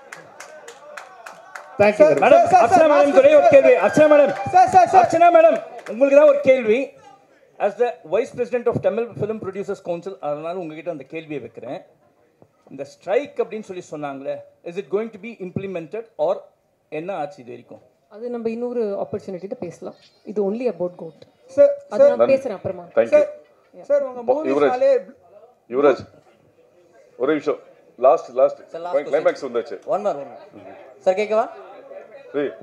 Speaker 3: தேங்க்யூ
Speaker 5: மேடம் அர்ச்சனா மேடம் ஒரே ஒரு கேள்வி அர்ச்சனா மேடம் அர்ச்சனா மேடம் உங்களுக்கு தான் ஒரு கேள்வி as the vice president of Tamil film producers council அதனால உங்ககிட்ட அந்த கேள்வியை வைக்கிறேன் இந்த ஸ்ட்ரைக் அப்படின்னு சொல்லி சொன்னாங்களே is it going to be implemented or என்ன ஆச்சு இது வரைக்கும்
Speaker 9: அது நம்ம இன்னொரு ஆப்பர்ச்சுனிட்டியில் பேசலாம் இது ஒன்லி அபவுட் கோட்
Speaker 10: சார்
Speaker 9: அது நான் பேசுறேன் அப்புறமா
Speaker 1: தேங்க்யூ
Speaker 10: சார் உங்க
Speaker 1: யுவராஜ்
Speaker 10: மூவிஸ்னாலே
Speaker 1: யுவராஜ் ஒரே விஷயம் last last
Speaker 8: Sir, last question.
Speaker 1: Climax வந்தாச்சு
Speaker 8: ஒன் மார் ஒன் சார் கேட்கவா
Speaker 1: ஏய்,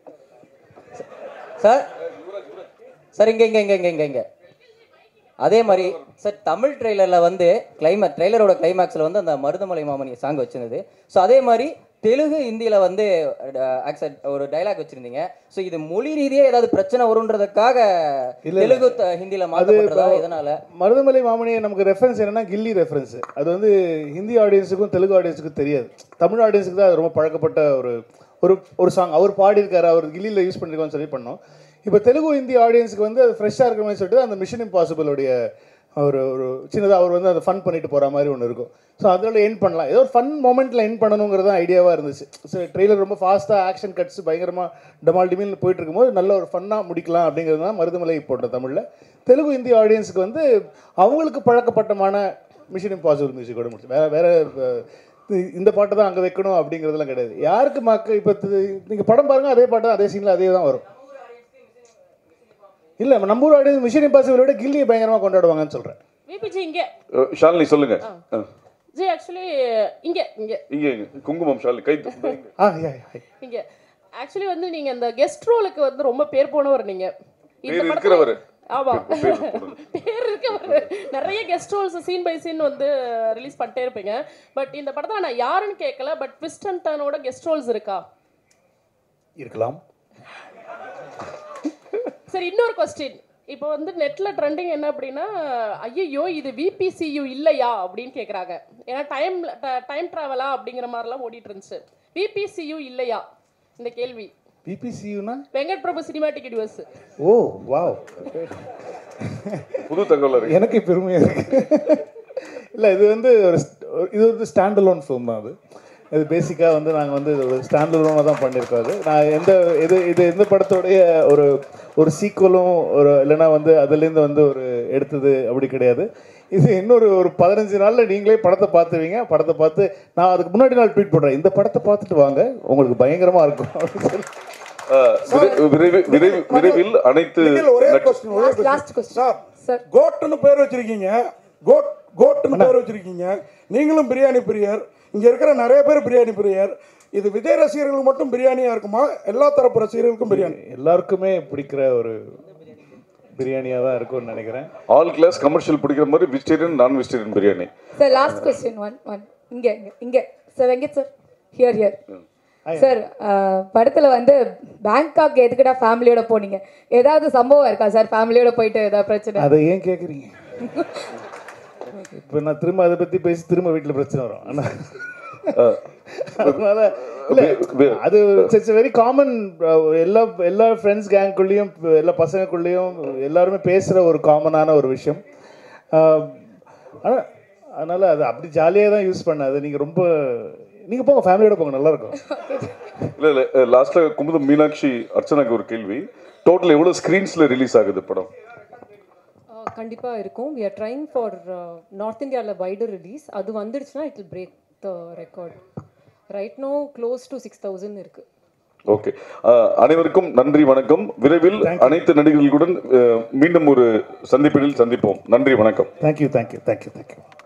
Speaker 8: சார் சார் இங்க இங்க இங்க இங்க இங்க இங்க அதே மாதிரி சார் தமிழ் ட்ரெய்லரில் வந்து கிளைமேக் ட்ரெய்லரோட கிளைமேக்ஸில் வந்து அந்த மருதமலை மாமணி சாங் வச்சிருந்தது ஸோ அதே மாதிரி தெலுங்கு ஹிந்தியில் வந்து accept- ஒரு டைலாக் வச்சிருந்தீங்க ஸோ இது மொழி ரீதியாக ஏதாவது பிரச்சனை வரும்ன்றதுக்காக
Speaker 3: இல்ல.
Speaker 8: தெலுங்கு த- ஹிந்தியில்
Speaker 3: அது
Speaker 8: மாற்றப்படுறதா
Speaker 3: இப்போ
Speaker 8: இதனால
Speaker 3: மருதமலை மாமணி நமக்கு ரெஃபரன்ஸ் என்னன்னா கில்லி ரெஃபரன்ஸ் அது வந்து ஹிந்தி ஆடியன்ஸுக்கும் தெலுங்கு ஆடியன்ஸுக்கும் தெரியாது தமிழ் ஆடியன்ஸுக்கு தான் அது ரொம்ப பழக்கப்பட்ட ஒரு ஒரு ஒரு சாங் அவர் பாடியிருக்காரு அவர் கில்லியில் யூஸ் பண்ணிருக்கோம்னு சொல்லி பண்ணோம் இப்போ தெலுங்கு ஹிந்தி ஆடியன்ஸுக்கு வந்து அது ஃப்ரெஷ்ஷாக இருக்கிற மாதிரி சொல்லிட்டு அந்த மிஷன் இம்பாசிபிளுடைய ஒரு ஒரு சின்னதாக அவர் வந்து அதை ஃபன் பண்ணிட்டு போகிற மாதிரி ஒன்று இருக்கும் ஸோ அதில் என் பண்ணலாம் ஏதோ ஒரு ஃபன் மூமெண்ட்டில் என் பண்ணணுங்கிறது தான் ஐடியாவாக இருந்துச்சு ஸோ ட்ரெய்லர் ரொம்ப ஃபாஸ்ட்டாக ஆக்ஷன் கட்ஸ் பயங்கரமாக டமால் டிமில் போயிட்டு இருக்கும்போது நல்ல ஒரு ஃபன்னாக முடிக்கலாம் அப்படிங்கிறது தான் மருதமலை போட்ட தமிழில் தெலுங்கு ஹிந்தி ஆடியன்ஸுக்கு வந்து அவங்களுக்கு பழக்கப்பட்டமான மிஷன் இம்பாசிபிள் மியூசிக்கோட முடிச்சு வேற வேற அஹ், இது- இந்த பாட்டை தான் அங்கே வைக்கணும் அப்படிங்கிறதுலாம் கிடையாது யாருக்கு மக்கள் இப்போ நீங்கள் படம் பாருங்க அதே பாட்டு தான் அதே சீனில் அதே தான் வரும் இல்லை நம்ம ஊர் ஆடியன்ஸ் மிஷன் இம்பாசிபிளை விட கில்லியை பயங்கரமாக கொண்டாடுவாங்கன்னு சொல்கிறேன்
Speaker 20: விபிஜி இங்கே
Speaker 1: அஹ், ஷாலினி சொல்லுங்க அஹ்,
Speaker 20: ஜி ஆக்சுவலி இங்கே இங்கே
Speaker 1: இங்க இங்க குங்குமம் ஷாலினி கை தூக்கு.
Speaker 3: ஆ யா யா
Speaker 20: இங்கே ஆக்சுவலி வந்து நீங்கள் இந்த கெஸ்ட் ரோலுக்கு வந்து ரொம்ப பேர் போனவர் நீங்கள் இந்த
Speaker 1: பேர்
Speaker 20: படத்துல-
Speaker 1: இருக்கிறவரு
Speaker 20: ஆமா
Speaker 1: பேர் போடுறது.
Speaker 20: பேர் இருக்கவர் நிறைய guest roles scene by scene வந்து ரிலீஸ் பண்ணிட்டே இருப்பீங்க பட் இந்த படத்தில் நான் யாருன்னு கேட்கல பட் ட்விஸ்ட் அண்ட் டர்னோட கெஸ்ட் ரோல்ஸ் இருக்கா
Speaker 3: இருக்கலாம்
Speaker 20: சரி இன்னொரு கொஸ்டின் இப்போ வந்து நெட்ல ட்ரெண்டிங் என்ன அப்படின்னா ஐயோ இது விபிசியு இல்லையா அப்படின்னு கேட்குறாங்க ஏன்னா டைம் டைம் ட்ராவலா அப்படிங்கிற மாதிரிலாம் ஓடிட்டு இருந்துச்சு விபிசியு இல்லையா இந்த கேள்வி
Speaker 3: பிபிசியூனா
Speaker 20: Venkat Prabhu cinematic universe
Speaker 3: oh wow
Speaker 1: புது தகவல் இருக்கு
Speaker 3: எனக்கு பெருமையாக இருக்கு இல்லை இது வந்து ஒரு st- ஒரு- இது வந்து ஸ்டாண்ட் அலோன் ஃபிலிம் தான் அது இது பேசிக்காக வந்து நாங்கள் வந்து இது ஒரு ஸ்டாண்ட் அலோனாக தான் பண்ணியிருக்கோம் அது நான் எந்த இது இது எந்த படத்தோடைய ஒரு ஒரு சீக்குவலும் ஒரு இல்லைன்னா வந்து அதுலேருந்து வந்து ஒரு எடுத்தது அப்படி கிடையாது இது இன்னொரு ஒரு பதினஞ்சு நாளில் நீங்களே படத்தை பார்த்துவீங்க படத்தை பார்த்து நான் அதுக்கு முன்னாடி நாள் ட்வீட் பண்ணுறேன் இந்த படத்தை பார்த்துட்டு வாங்க உங்களுக்கு பயங்கரமாக இருக்கும் அப்படின்னு சொல்லி
Speaker 1: அஹ், விரை- விரைவில் விரைவில் விரைவில் அனைத்து
Speaker 12: நிখিல், ஒரே
Speaker 1: நட்-
Speaker 12: கொஸ்டின் ஒரே கொஸ்டின் சார் கோட்டுன்னு பேர் வச்சிருக்கீங்க கோட் கோட்டுன்னு பேர் வச்சிருக்கீங்க நீங்களும் பிரியாணி பிரியர் இங்க இருக்கிற நிறைய பேர் பிரியாணி பிரியர் இது விஜய் ரசிகர்களுக்கு மட்டும் பிரியாணியா இருக்குமா எல்லா தரப்பு ரசிகர்களுக்கும் பிரியாணி
Speaker 3: எல்லாருக்குமே பிடிக்கிற ஒரு பிரியாணியாக தான் இருக்கும்னு நினைக்கிறேன்
Speaker 1: ஆல் கிளாஸ் கமர்ஷியல் பிடிக்கிற மாதிரி வெஜிடேரியன் நான் vegetarian biryani
Speaker 21: sir last question one one இங்கே இங்கே இங்கே sir Venkat sir here here sir படத்தில் வந்து பேங்காக் எதுக்குடா ஃபேமிலியோட போனீங்க ஏதாவது சம்பவம் இருக்கா சார் ஃபேமிலியோட போயிட்டு ஏதாவது பிரச்சனை
Speaker 3: அதை ஏன் கேட்குறீங்க இப்போ நான் திரும்ப அதை பற்றி பேசி திரும்ப வீட்டில் பிரச்சனை வரும் ஆனால் அதனால இல்ல, அது இட்ஸ் வெரி காமன் எல்லா எல்லா ஃப்ரெண்ட்ஸ் கேங்குள்ளேயும் எல்லா பசங்களுக்குள்ளேயும் எல்லாருமே பேசுகிற ஒரு காமனான ஒரு விஷயம் ஆனால் அதனால் அது அப்படி ஜாலியாக தான் யூஸ் பண்ண அது நீங்கள் ரொம்ப நீங்கள் போங்க ஃபேமிலியோட போங்க நல்லா இருக்கும்
Speaker 1: இல்ல இல்ல லாஸ்ட்ல குமுதம் மீனாட்சி அர்ச்சனாக்கு ஒரு கேள்வி டோட்டல் எவ்வளவு ஸ்கிரீன்ஸ்ல ரிலீஸ் ஆகுது படம்
Speaker 9: கண்டிப்பாக இருக்கும் we are trying for north இந்தியாவில் வைடர் ரிலீஸ் அது வந்துடுச்சுன்னா it will break with record right no close to six thousand இருக்குது
Speaker 1: ஓகே அனைவருக்கும் நன்றி வணக்கம் விரைவில் அனைத்து நடிகர்களுடன் அஹ், மீண்டும் ஒரு சந்திப்பில் சந்திப்போம் நன்றி வணக்கம்
Speaker 3: தேங்க்யூ தேங்க்யூ தேங்க்யூ தேங்க்யூ